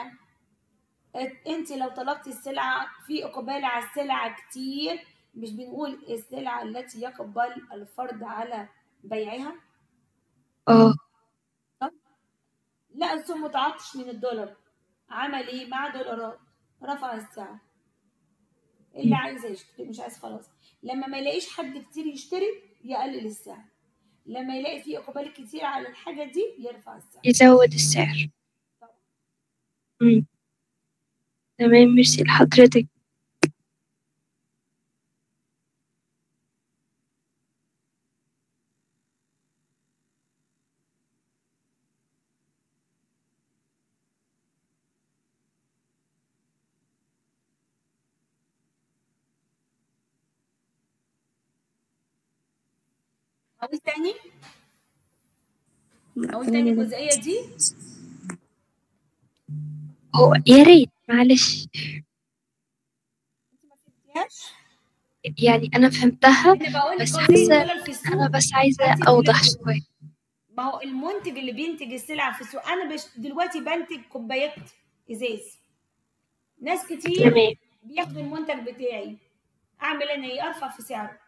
انت لو طلبتي السلعه في اقبال على السلعه كتير مش بنقول السلعه التي يقبل الفرد على بيعها اه لا السوق متعطش من الدولار عمل ايه مع دولارات رفع السعر اللي عايز يشتري مش عايز خلاص لما ما يلاقيش حد كتير يشتري يقلل السعر لما يلاقي فيه اقبال كتير على الحاجه دي يرفع السعر يزود السعر امم تمام ميرسي لحضرتك عاوز تاني لا عاوز تمام تاني يا دكتور. الجزئيه دي هو يا ريت معلش انت ما فهمتيهاش يعني انا فهمتها انا بقول لك بس هو زي حاسة الدولار في السوق انا بس عايزة أنت اوضح اللي- شوية ما هو المنتج اللي بينتج السلعه في السوق انا بش دلوقتي بنتج كوبايات ازاز ناس كتير تمام بياخدوا المنتج بتاعي اعمل انا ايه ارفع في سعره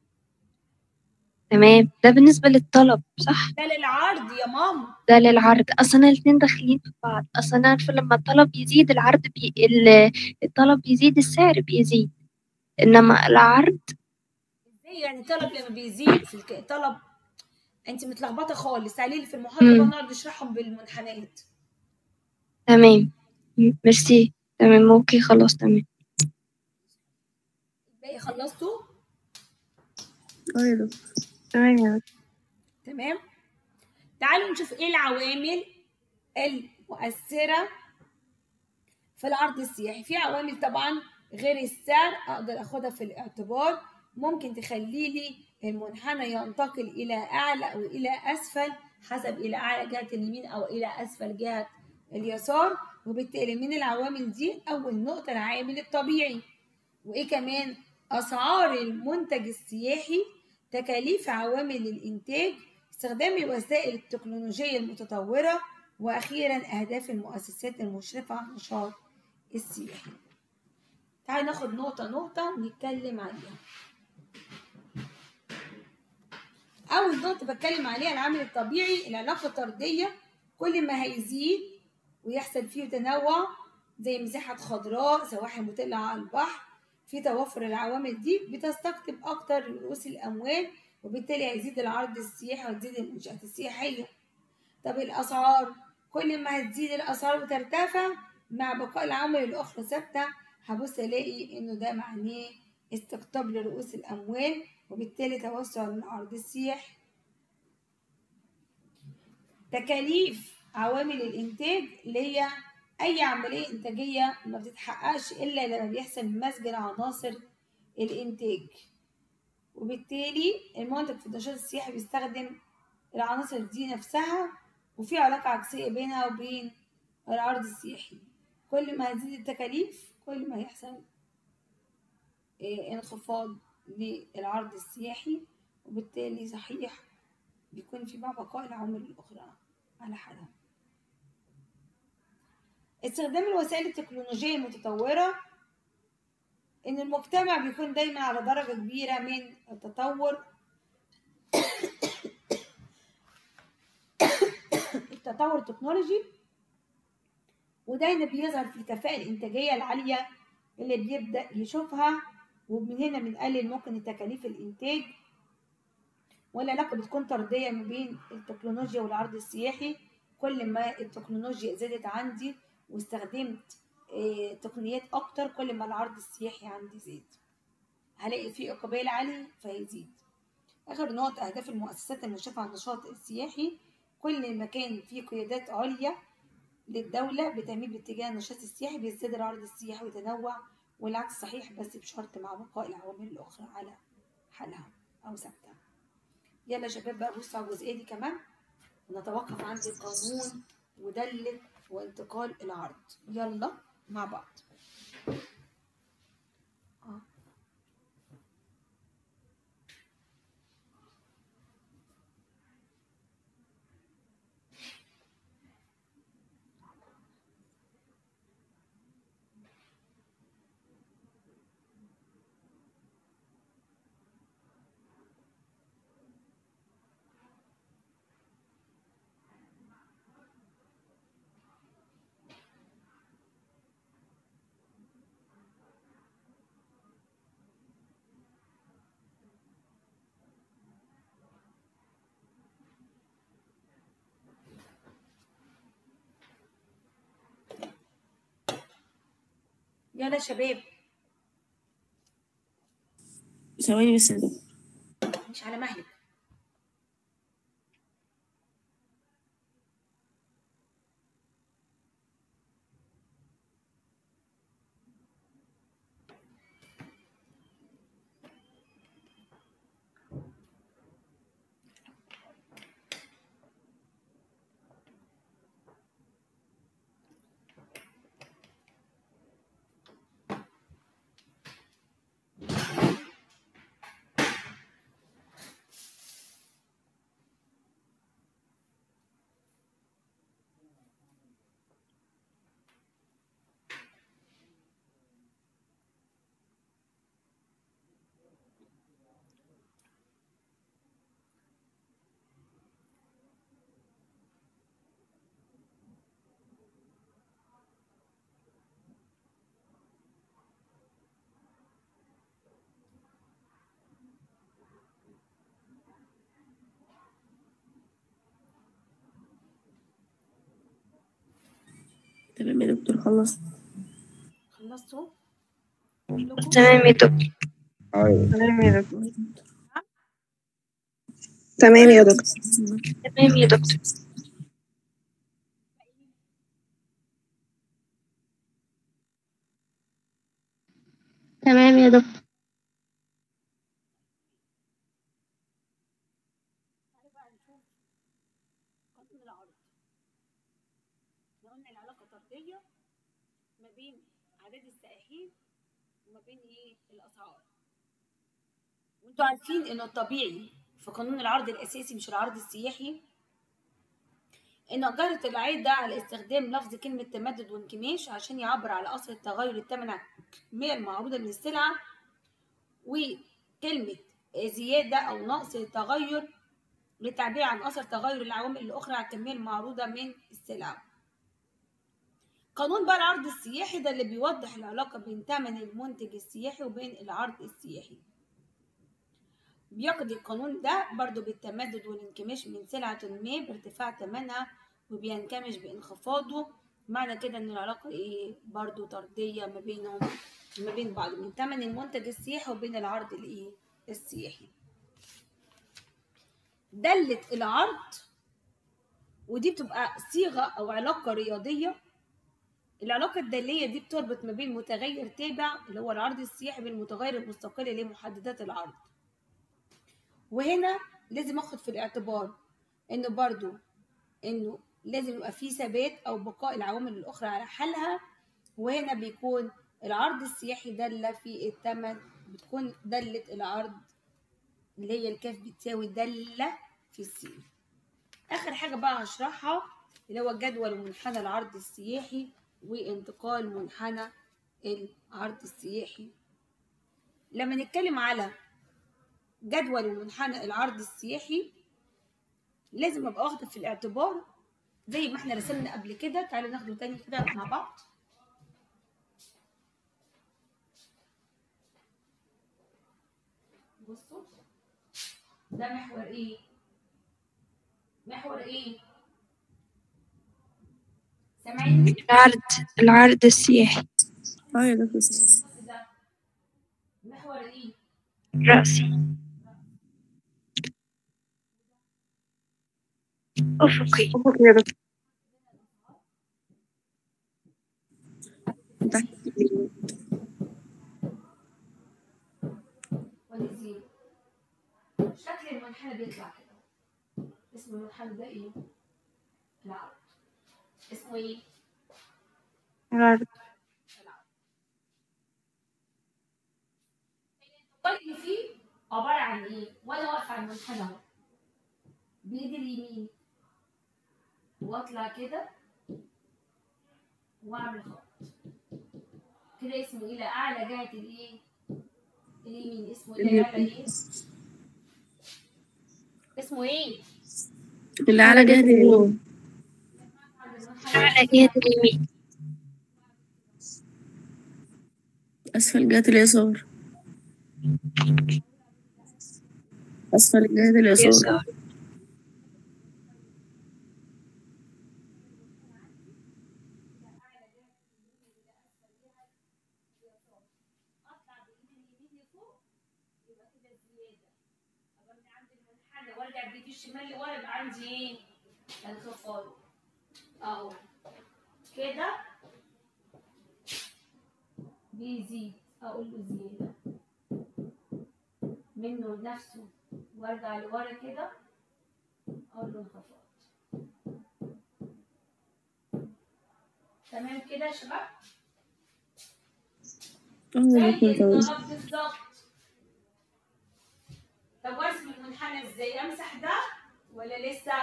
تمام ده بالنسبة للطلب صح ده للعرض يا ماما ده للعرض اصلا الاتنين داخلين في بعض اصلا انا عارفه لما الطلب يزيد العرض بي... ال- الطلب يزيد السعر بيزيد انما العرض ازاي يعني طلب لما بيزيد في الك... طلب انت متلخبطه خالص تعالي لي في المحاضره مم. بقى نقعد نشرحهم بالمنحنيات تمام م- ميرسي تمام اوكي خلاص تمام الباقي خلصتوا اه يا دكتور تمام يا دكتور. تمام تعالوا نشوف ايه العوامل المؤثرة في العرض السياحي في عوامل طبعا غير السعر اقدر اخدها في الاعتبار ممكن تخلي لي المنحنى ينتقل الى اعلى او الى اسفل حسب الى اعلى جهة اليمين او الى اسفل جهة اليسار وبالتالي من العوامل دي اول نقطة العامل الطبيعي وايه كمان اسعار المنتج السياحي تكاليف عوامل الانتاج استخدام الوسائل التكنولوجية المتطورة وأخيرا أهداف المؤسسات المشرفة على النشاط السياحي تعالوا ناخد نقطة نقطة نتكلم عليها اول نقطه بتكلم عليها العامل الطبيعي العلاقه الطرديه كل ما هيزيد ويحصل فيه تنوع زي مساحه خضراء سواحل مطله على البحر في توفر العوامل دي بتستقطب اكتر رؤوس الاموال وبالتالي هيزيد العرض السياحي وتزيد المنشات السياحيه طب الاسعار كل ما هتزيد الاسعار وترتفع مع بقاء العوامل الاخرى ثابته هبص الاقي انه ده معناه استقطاب لرؤوس الاموال وبالتالي توسع للعرض السياحي تكاليف عوامل الانتاج اللي هي اي عمليه انتاجيه ما بتتحققش الا لما بيحصل مزج لعناصر الانتاج وبالتالي المنتج في النشاط السياحي بيستخدم العناصر دي نفسها وفي علاقة عكسية بينها وبين العرض السياحي كل ما هتزيد التكاليف كل ما هيحصل آه، انخفاض للعرض السياحي وبالتالي صحيح بيكون في مع بقاء العوامل الأخرى على حالها استخدام الوسائل التكنولوجية المتطورة إن المجتمع بيكون دايما على درجة كبيرة من التطور التطور التكنولوجي ودايما بيظهر في الكفاءة الإنتاجية العالية اللي بيبدأ يشوفها ومن هنا بنقلل ممكن تكاليف الإنتاج والعلاقة بتكون طردية ما بين التكنولوجيا والعرض السياحي كل ما التكنولوجيا زادت عندي واستخدمت آه، تقنيات أكتر كل ما العرض السياحي عندي زاد هلاقي فيه إقبال عالي فيزيد آخر نقطة أهداف المؤسسات المشرفة على النشاط السياحي كل ما كان فيه قيادات عليا للدولة بتميل باتجاه النشاط السياحي بيزداد العرض السياحي ويتنوع والعكس صحيح بس بشرط مع بقاء العوامل الأخرى على حالها أو ثابتة يلا يا شباب بقى بصوا على الجزئية دي كمان ونتوقف عند القانون ودلة وانتقال العرض يلا مع بعض آه. يلا يا شباب ثواني بس يا دكتور مش على مهلك تمام يا دكتور خلصت خلصتوا كلكم؟ تمام يا دكتور ايوه تمام يا دكتور تمام يا دكتور تمام يا دكتور تمام يا دكتور تعالوا بقى نشوف قانون العرض احنا قلنا العلاقة طردية ما بين عدد السائحين وما بين ايه الأسعار وانتوا عارفين انه الطبيعي في قانون العرض الأساسي مش العرض السياحي إن أجرت العائد ده على استخدام لفظ كلمة تمدد وانكماش عشان يعبر على أثر التغير الثمن على الكمية المعروضة من السلعة وكلمة زيادة أو نقص التغير للتعبير عن أثر تغير العوامل الأخرى على الكمية المعروضة من السلع قانون بقى العرض السياحي ده اللي بيوضح العلاقة بين ثمن المنتج السياحي وبين العرض السياحي بيقضي القانون ده برضو بالتمدد والانكماش من سلعة ما بارتفاع ثمنها وبينكمش بانخفاضه معنى كده ان العلاقة ايه برضو طردية ما بينهم ما بين بعض من ثمن المنتج السياحي وبين العرض الايه السياحي دالة العرض ودي بتبقى صيغة أو علاقة رياضية العلاقة الدالية دي بتربط ما بين متغير تابع اللي هو العرض السياحي بالمتغير المستقل لمحددات العرض وهنا لازم اخد في الاعتبار انه برضو انه لازم يبقى في ثبات او بقاء العوامل الاخرى على حالها وهنا بيكون العرض السياحي دالة في الثمن بتكون دالة العرض اللي هي الكاف بتساوي دالة في السين آخر حاجة بقى هشرحها اللي هو جدول منحنى العرض السياحي وانتقال منحنى العرض السياحي لما نتكلم على جدول منحنى العرض السياحي لازم ابقى واخده في الاعتبار زي ما احنا رسمنا قبل كده تعالوا ناخده تاني كده مع بعض بصوا ده محور ايه محور ايه سامعيني العرض العرض السياحي اه يا دكتور ده محور ايه رأسي أفقي أفق يا دكتور تحت ونزيل شكل المنحنى بيطلع كده اسم المنحنى ده ايه العرض اسمه ايه العرض الانتقال اللي فيه عبارة عن ايه وانا واقفة على المنحنى اهو بايدي اليمين واطلع كده واعمل خط كده اسمه الى اعلى جهة الايه اليمين اسمه الى اعلى ايه اسمه ايه اللي على جهة اليمين عند المنحنى على جهة اليمين أسفل جهة اليسار أسفل جهة اليسار يسار اطلع بايدي اليمين لفوق يبقى كده زياده ابقى من عند المنحنى وارجع بايدي الشمال لورا يبقى عندي ايه انخفاض اهو كده بيزيد اقول له زياده منه لنفسه وارجع لورا كده اقول له انخفاض تمام كده يا شباب اه زي يا دكتور تمام الطلب بالظبط طب وارسم المنحنى ازاي امسح ده ولا لسه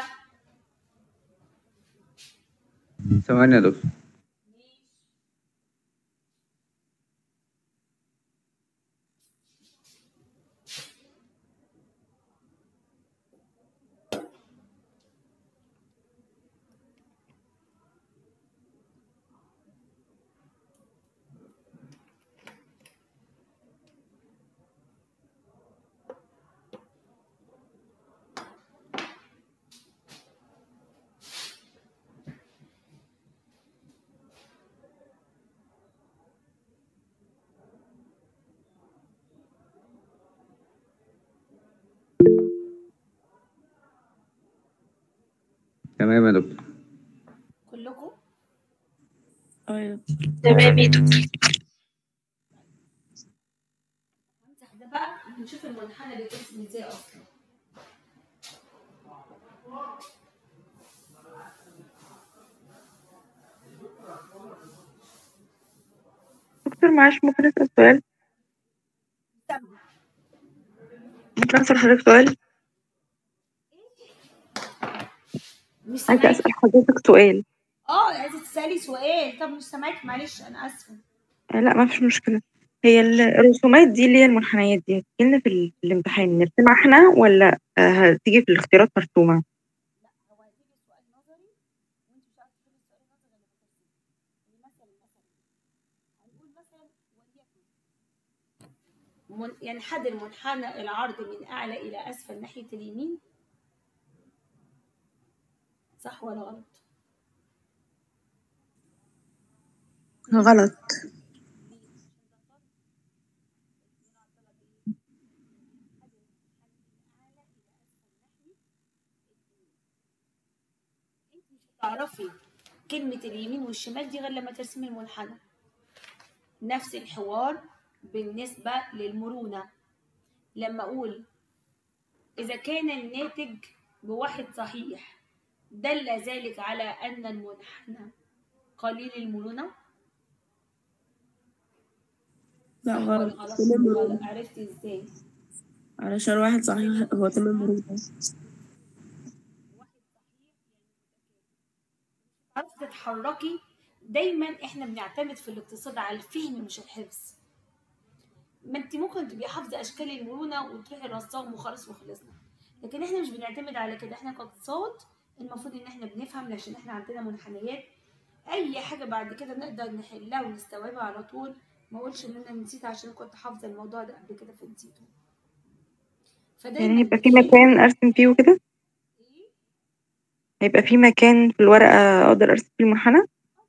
ثواني يا دكتور تمام يا دكتور كلكم اه يا دكتور تمام يا دكتور امسح ده بقى نشوف المنحنى بيترسم ازاي اصلا دكتور معلش ممكن أسأل سؤال سامع ممكن أسأل حضرتك سؤال مش عايزة سامعك أسأل حضرتك سؤال اه عايزه تسالي سؤال طب مش سامعك معلش انا اسفه آه، لا ما فيش مشكلة هي ال- الرسومات دي اللي هي المنحنيات دي هتجيلنا في ال- في الامتحان نرسمها احنا ولا آه، هتيجي في الاختيارات مرسومة هو هيجي سؤال نظري وانت مش عارفه تحلي السؤال النظري غير لما ترسمي يعني مثلا مثلا هنقول مثلا وليكن من ينحدر منحنى العرض من اعلى الى اسفل ناحيه اليمين صح ولا غلط غلط انت مش هتعرفي كلمة اليمين والشمال دي غير لما ترسمي المنحنى نفس الحوار بالنسبة للمرونة لما أقول إذا كان الناتج بواحد صحيح دل ذلك على أن المنحنى قليل المرونة لا صح ولا غلط غلط تمام مرونة غلط عرفتي إزاي علشان واحد صحيح هو تمام مرونة تعرفي تتحركي دايما احنا بنعتمد في الاقتصاد على الفهم مش الحفظ ما انت ممكن تبقي حافظه اشكال المرونه وتروحي رصاهم وخلاص وخلصنا لكن احنا مش بنعتمد على كده احنا كاقتصاد المفروض ان احنا بنفهم عشان احنا عندنا منحنيات اي حاجه بعد كده نقدر نحلها ونستوعبها على طول ما اقولش ان انا نسيت عشان كنت حافظه الموضوع ده قبل كده فنسيته يعني فدايما هيبقى في مكان ارسم فيه وكده هيبقى في مكان في الورقة اقدر ارسم فيه المنحنى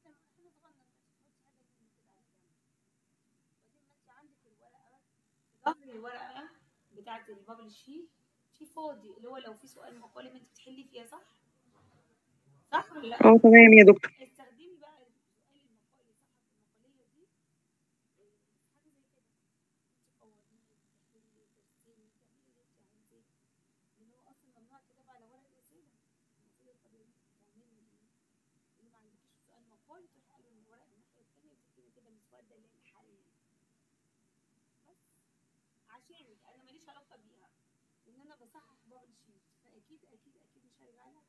ظهر الورقه بتاعه البابل شيت في فاضي اللي هو لو في سؤال مقالي ما انت بتحلي فيها صح صح ولا لا اه تمام يا دكتور استخدمي بقى السؤال المقالي صفحه المقاليه دي حاجه زي كده تقوريه تحلي ترسمي تعملي اللي انت عايزاه لان هو اصلا ممنوع كتابه على ورق الاسئله المفروض الطبيعي تعملي اللي ما عندكيش سؤال مقالي تروحي قالوا الورق الناحيه الثانيه وتكتبي كده مسوده للحل بس عشانك انا ماليش علاقه بيها لان انا بصحح بابل شيت فاكيد اكيد اكيد مش هرجع لها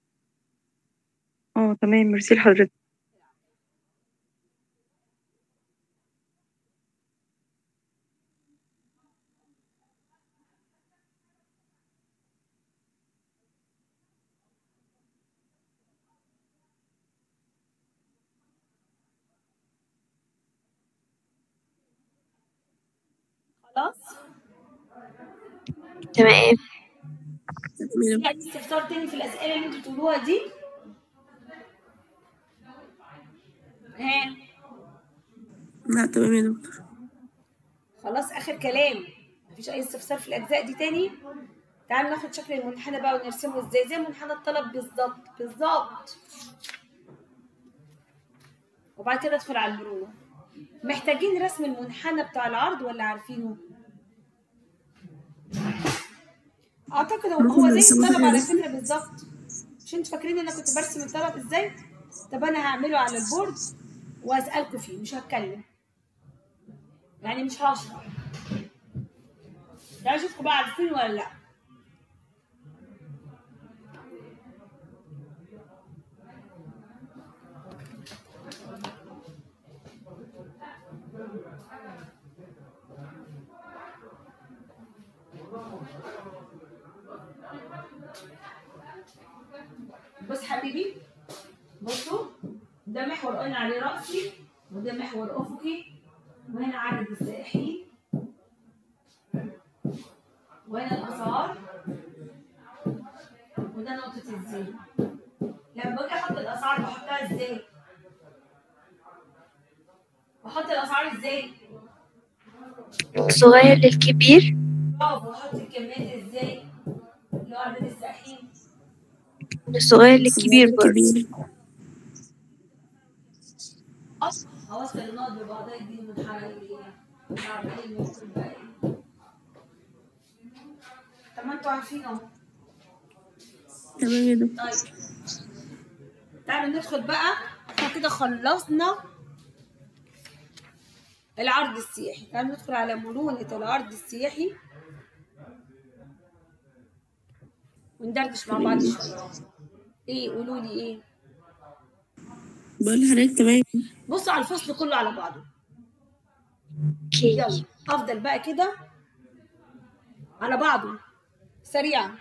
اه تمام ميرسي لحضرتك خلاص تمام تمام يعني استفسار تاني في الأسئلة اللي انتوا بتقولوها دي ها لا تمام يا دكتور خلاص آخر كلام مفيش أي استفسار في الأجزاء دي تاني تعالوا ناخد شكل المنحنى بقى ونرسمه ازاي زي منحنى الطلب بالظبط بالظبط وبعد كده ادخل على المرونة محتاجين رسم المنحنى بتاع العرض ولا عارفينه؟ اعتقد هو ممكن هو زي نرسمه الطلب على كده. فكره بالظبط مش انتوا فاكرين ان انا كنت برسم الطلب ازاي طب انا هعمله على البورد واسالكم فيه مش هتكلم يعني مش هشرح تعالوا اشوفكم بقى عارفين ولا لا بص حبيبي بصوا ده محور قلنا عليه رأسي وده محور أفقي وهنا عدد السائحين وهنا الآثار وده نقطة الزيرو لما باجي أحط الأسعار بحطها إزاي؟ بحط الأسعار إزاي؟ صغير للكبير برافو بحط الكميات إزاي؟ اللي هو عدد السائحين من الصغير للكبير برضه كبير هوصل النقط ببعضها يديني منحنى اللي هي عارفين المفروض بقى ايه طب ما انتوا عارفين اهو تمام يا دكتور طيب تعالوا ندخل بقى احنا كده خلصنا العرض السياحي تعالوا ندخل على مرونة العرض السياحي وندردش مع بعض شوية ايه قولوا لي ايه بقول لحضرتك تمام بصوا على الفصل كله على بعضه اوكي يلا افضل بقى كده على بعضه سريعا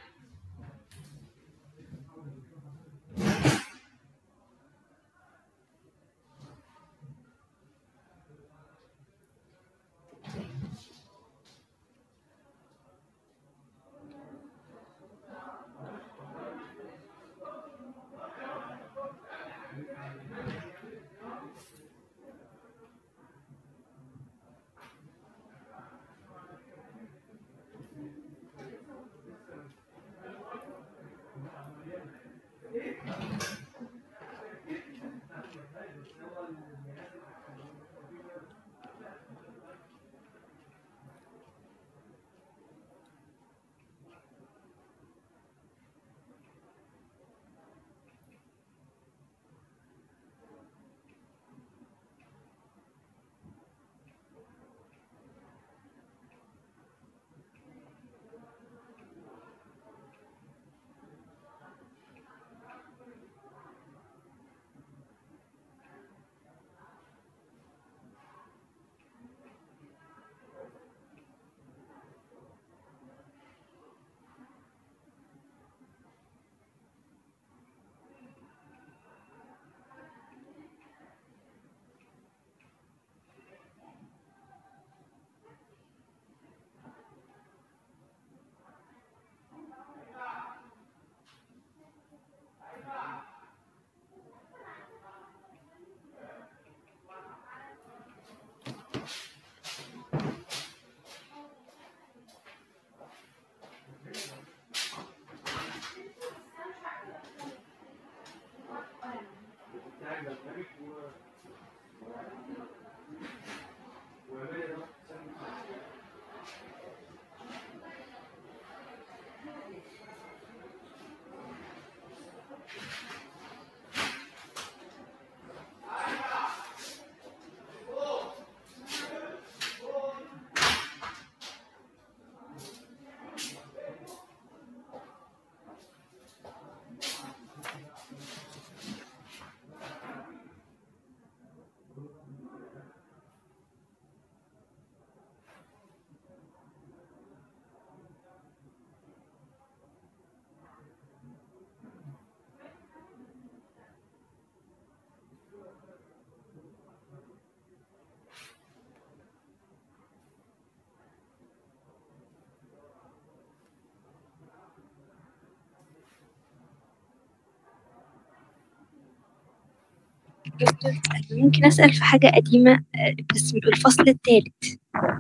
دكتور ممكن أسأل في حاجة قديمة آه، بس من الفصل الثالث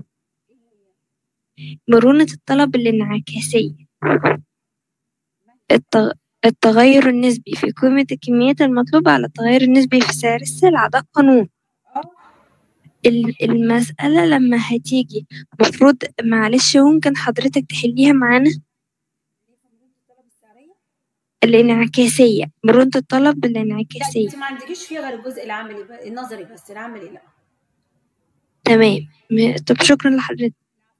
مرونة الطلب الانعكاسية التغ... التغير النسبي في قيمة الكميات المطلوبة على التغير النسبي في سعر السلعة ده قانون ال- المسألة لما هتيجي مفروض معلش ممكن حضرتك تحليها معانا الانعكاسية مرونة الطلب لا الانعكاسية انت ما عندكيش فيها غير الجزء العملي ب- النظري بس العملي لا تمام م- طب شكرا لحضرتك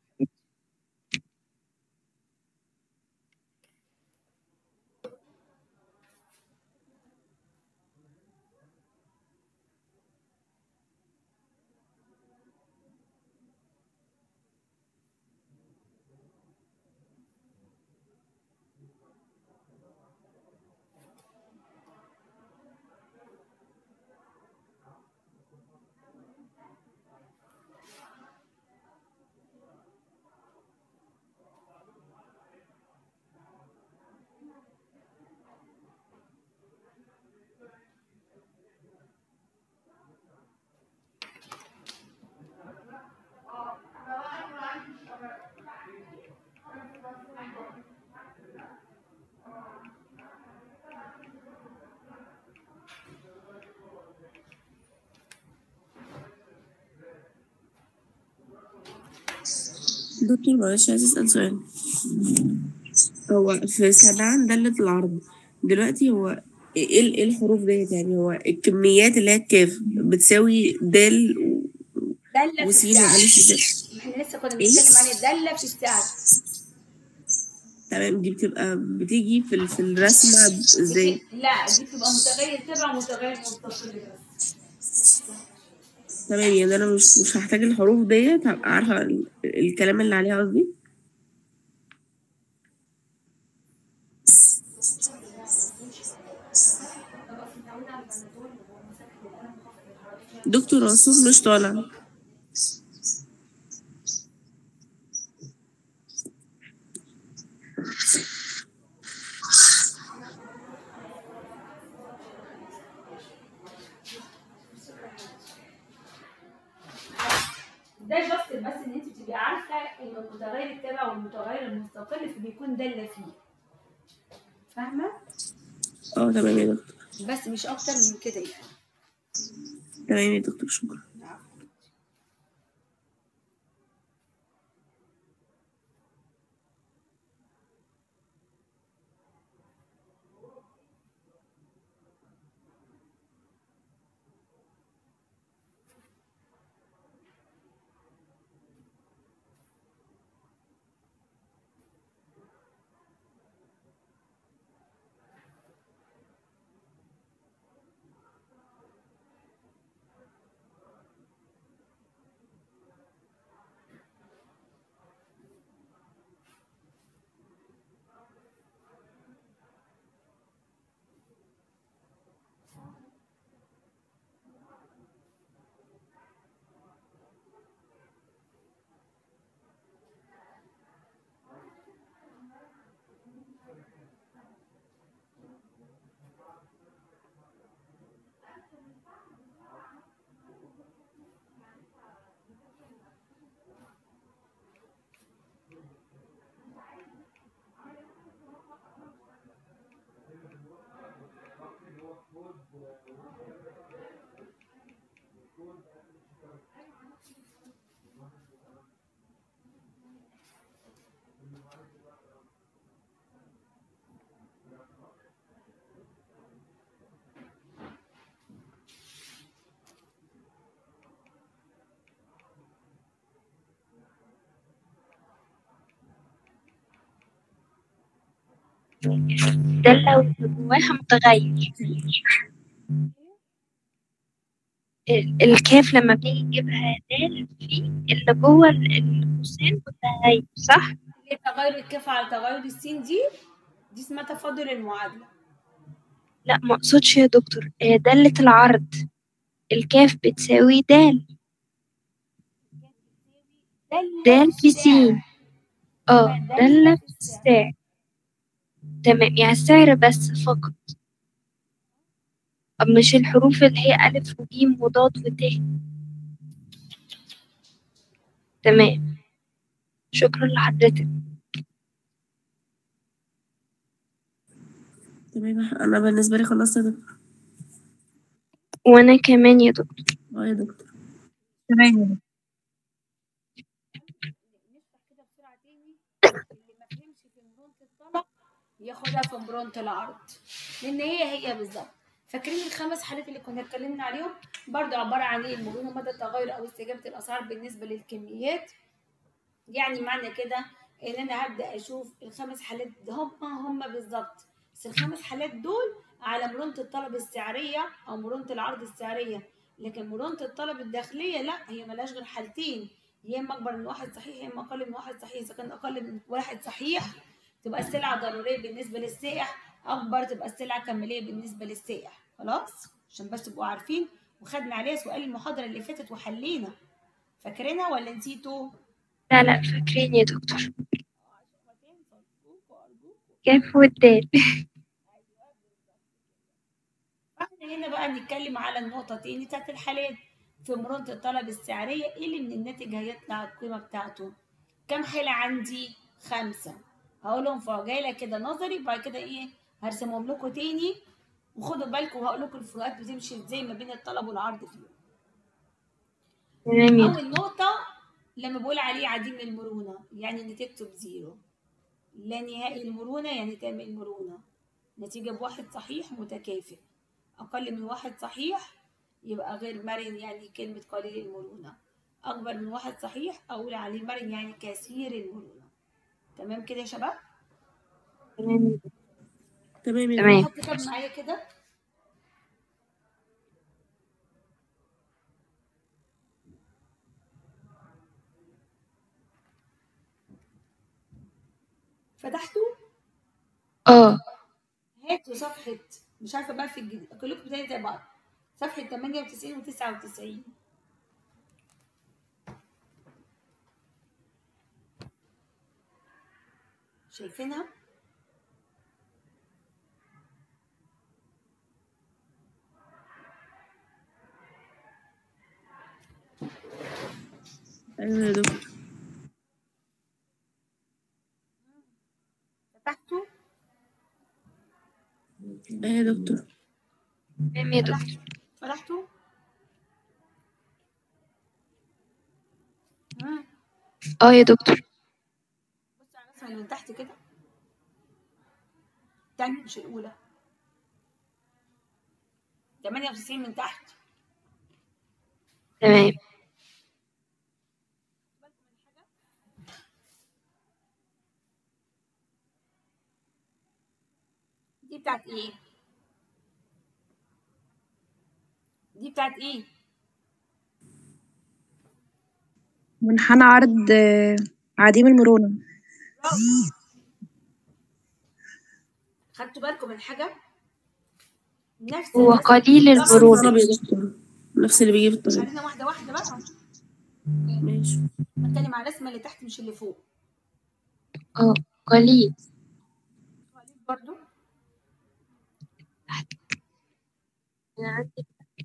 دكتور معلش عايز أسأل سؤال هو في سبعة دالة العرض دلوقتي هو ايه ال- ايه الحروف ديت يعني هو الكميات اللي هي الكاف بتساوي دال و- دالة في وسين السعر وألف وزال احنا لسه كنا ايه بنتكلم عن الدالة في السعر تمام دي بتبقى بتيجي في ال- في الرسمة ب- ازاي لا دي بتبقى متغير تبع متغير متصل بس تمام يعني انا مش مش هحتاج الحروف ديت هبقى عارفة ال- الكلام اللي عليها قصدي دكتور رسول مش طالع ده جاست بس ان انت تبقي عارفه ان المتغير التابع والمتغير المستقل فبيكون داله فيه فاهمه اه تمام يا دكتور بس مش اكتر من كده يعني تمام يا دكتور شكرا ده لو جواها متغير ال- الكاف لما بنيجي نجيبها دال في اللي جوه ال- القوسين متغير صح؟ اللي تغير الكاف على تغير السين دي دي اسمها تفاضل المعادله لا ما اقصدش يا دكتور آه، دالة العرض الكاف بتساوي دال دال في سين اه دالة في السعر تمام يعني السعر بس فقط أب مش الحروف اللي هي ألف وجيم وضاد وت تمام شكرا لحضرتك تمام انا بالنسبة لي خلصت يا دكتور وأنا كمان يا دكتور اه يا دكتور تمام نفتح كده بسرعه تاني اللي ما فهمش في مرونه الطلب ياخدها في مرونه العرض لان هي هي بالظبط فاكرين الخمس حالات اللي كنا اتكلمنا عليهم برضو عباره عن ايه المرونه مدى التغير او استجابه الاسعار بالنسبه للكميات يعني معنى كده ان انا هبدا اشوف الخمس حالات هم هم بالظبط بس الخمس حالات دول على مرونه الطلب السعريه او مرونه العرض السعريه لكن مرونه الطلب الداخليه لا هي ملهاش غير حالتين يا اما اكبر من واحد صحيح يا اما اقل من واحد صحيح اذا كان اقل من واحد صحيح تبقى السلعه ضروريه بالنسبه للسائح اكبر تبقى السلعه كماليه بالنسبه للسائح خلاص عشان بس تبقوا عارفين وخدنا عليها سؤال المحاضره اللي فاتت وحلينا فاكرينها ولا نسيتوا لا لا فاكرين يا دكتور كاف والدال احنا هنا بقى نتكلم على النقطة تاني بتاعت الحالات في مرونة الطلب السعرية ايه اللي من الناتج هيطلع القيمة بتاعته كم حالة عندي خمسة هقولهم في عجالة كده نظري بعد كده ايه هرسمهم لكم تاني وخدوا بالكم وهقول لكم الفروقات بتمشي ازاي ما بين الطلب والعرض فيهم تمام يا أول نقطة لما بقول عليه عديم المرونة يعني نتيجته بزيرو لا نهائي المرونة يعني تام المرونة نتيجة بواحد صحيح متكافئ أقل من واحد صحيح يبقى غير مرن يعني كلمة قليل المرونة أكبر من واحد صحيح أقول عليه مرن يعني كثير المرونة تمام كده يا شباب؟ تمام يا دكتور. تمام يا تمام حط كتاب معايا كده فتحته اه هاتوا صفحة مش عارفة بقى في الجديد كلكم بتاعي زي بعض صفحة 98 و 99 شايفينها؟ ايوه يا دكتور فتحته ايوه يا دكتور تمام يا دكتور فتحته مم. اه يا دكتور بص على الرسمة اللي من تحت كده التانية مش الأولى 98 من تحت تمام دي بتاعت ايه؟ دي بتاعت ايه؟ منحنى عرض آه، عديم المرونة برافو خدتوا بالكم من حاجة؟ نفس هو الرسم قليل بالظبط. المرونة طلب يا دكتور نفس اللي بيجي في الطلب خلينا واحدة واحدة بقى ماشي بتكلم على الرسمة اللي تحت مش اللي فوق اه قليل برضو أنا عندي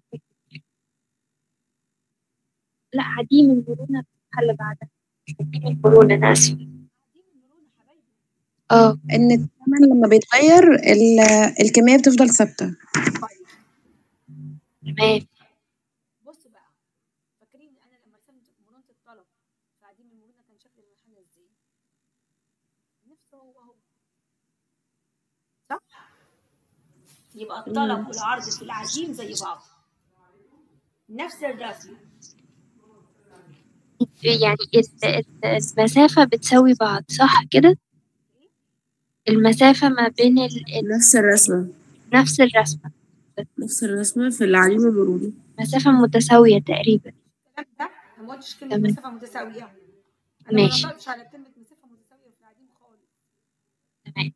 لا عديم المرونة اللي بعدها عديم المرونة أنا آسفة اه ان الثمن لما بيتغير ال- الكمية بتفضل ثابتة تمام بصوا بقى فاكرين انا لما رسمت مرونة الطلب في عديم المرونة كان شكل المنحنى ازاي؟ نفسه هو هو صح؟ يبقى الطلب والعرض في العديم زي بعض نفس الرسم يعني ال- ال- المسافة بتساوي بعض صح كده؟ المسافة ما بين ال... ال- نفس الرسمة نفس الرسمة نفس الرسمة في العليم المرونة مسافة متساوية تقريبا الكلام ده أنا ما قلتش كلمة تمام. مسافة متساوية أنا ما ماشي. نطقتش على كلمة مسافة متساوية في العديم خالص تمام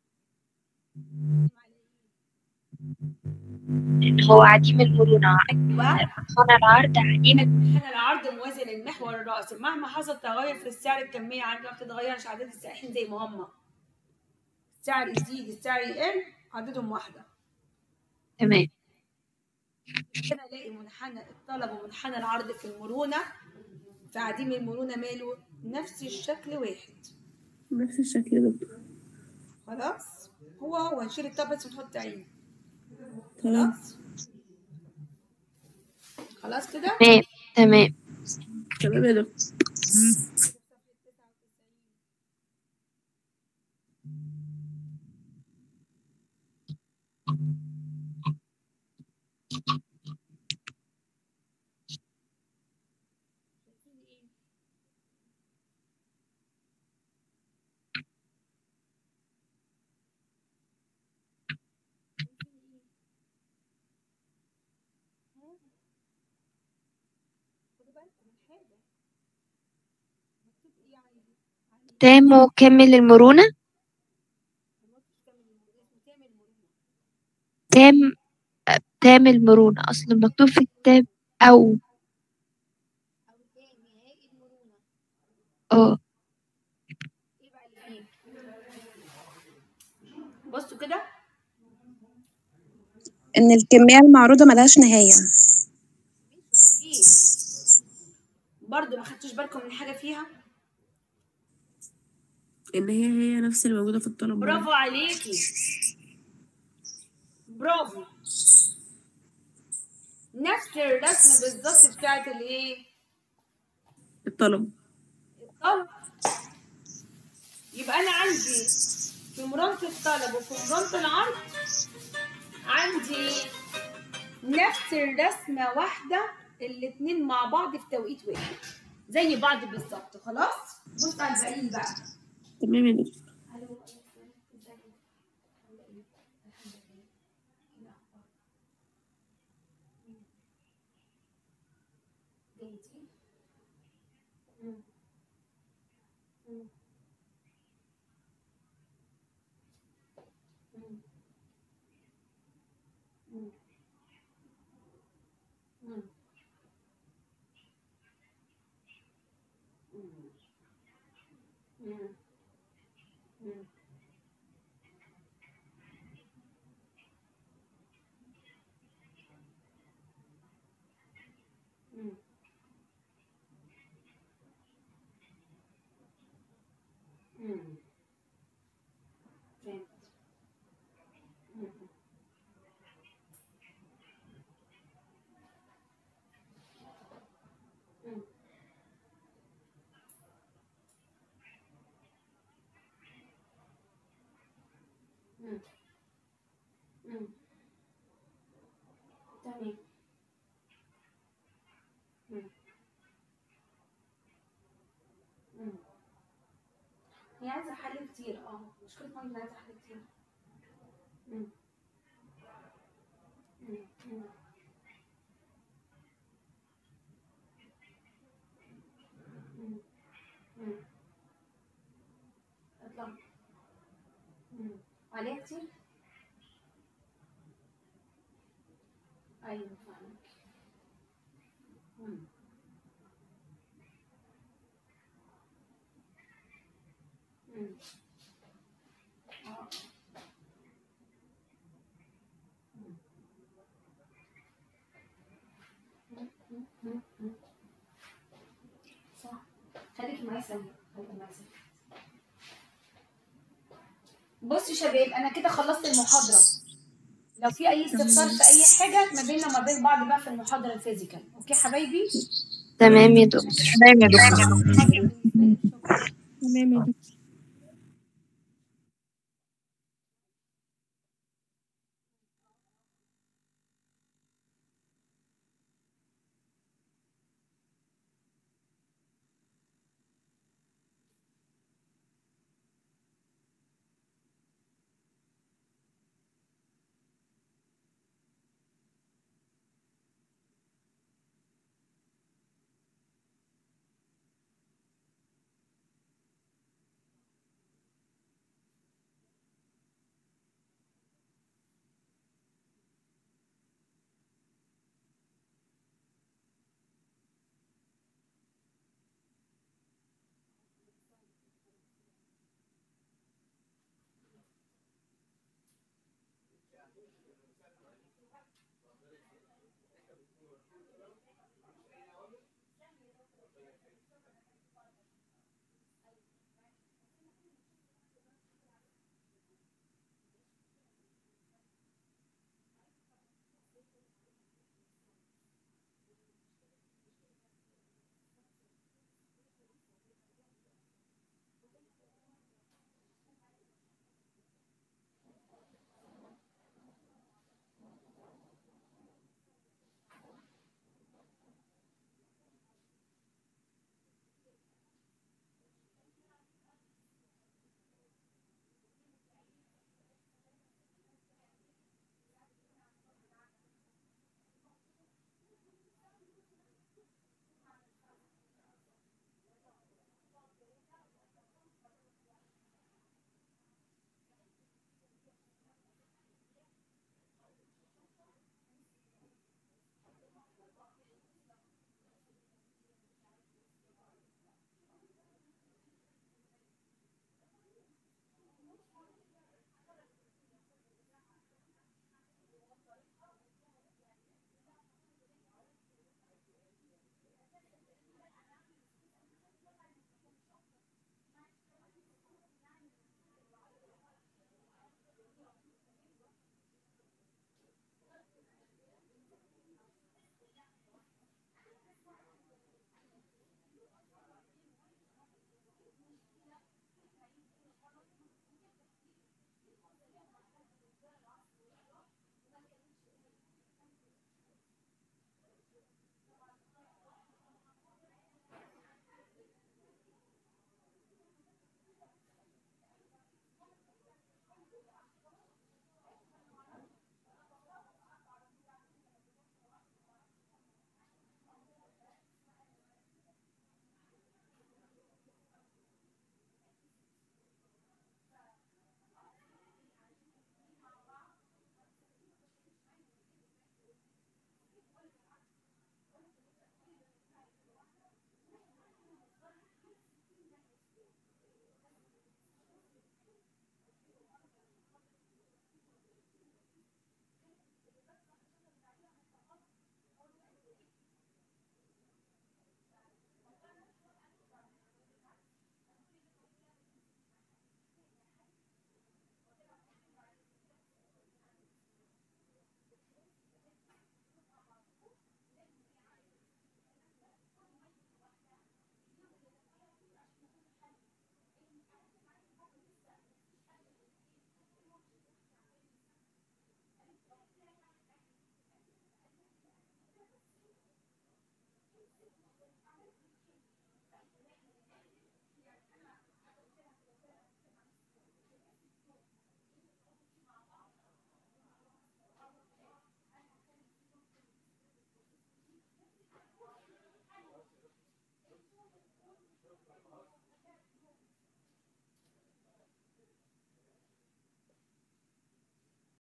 إن هو عديم المرونة أيوه منحنى العرض عديم منحنى العرض موازي للمحور الرأسي مهما حصل تغير في السعر الكمية عندي ما بتتغيرش عدد السائحين زي ما هم السعر يزيد السعر يقل عددهم واحدة تمام كده الاقي منحنى الطلب ومنحنى العرض في المرونة في عديم المرونة ماله نفس الشكل واحد نفس الشكل يا دكتور خلاص هو هو هنشيل الطب بس ونحط عين تمام خلاص خلاص كده تمام تمام تمام يا دكتور تام وكامل المرونة تام تام المرونة أصلا مكتوب في الكتاب أو اه بصوا كده ان الكمية المعروضة ملهاش نهاية ايه برضو ما خدتوش بالكم من حاجة فيها إن هي هي نفس اللي موجودة في الطلب برضه. برافو عليكي برافو نفس الرسمة بالظبط بتاعت الايه الطلب الطلب يبقى انا عندي في مرونة الطلب وفي مرونة العرض عندي نفس الرسمة واحدة الاتنين مع بعض في توقيت واحد زي بعض بالظبط خلاص بص على الباقيين بقى تمام يا دكتور مم. مم. مم. مم. مم. مم. فهمت. مم. مم. مم. مم. تمام مم. مم. هي عايزة حل كتير اه مشكلة ماما إنها عايزة حل كتير مم. مم. مم. مم. مم. اطلع مم. عليها كتير ايوه فاهمك مم. مم. اه مم. مم. مم. مم. مم. صح خليكي معايا ثانية خليكي معايا ثانية بصوا يا شباب انا كده خلصت المحاضرة لو في اي استفسار في اي حاجة ما بيننا وما بين بعض بقى في المحاضرة الفيزيكال اوكي حبايبي تمام يا دكتور تمام يا دكتور المحاضرة بالنسبة لي شكرا تمام يا دكتور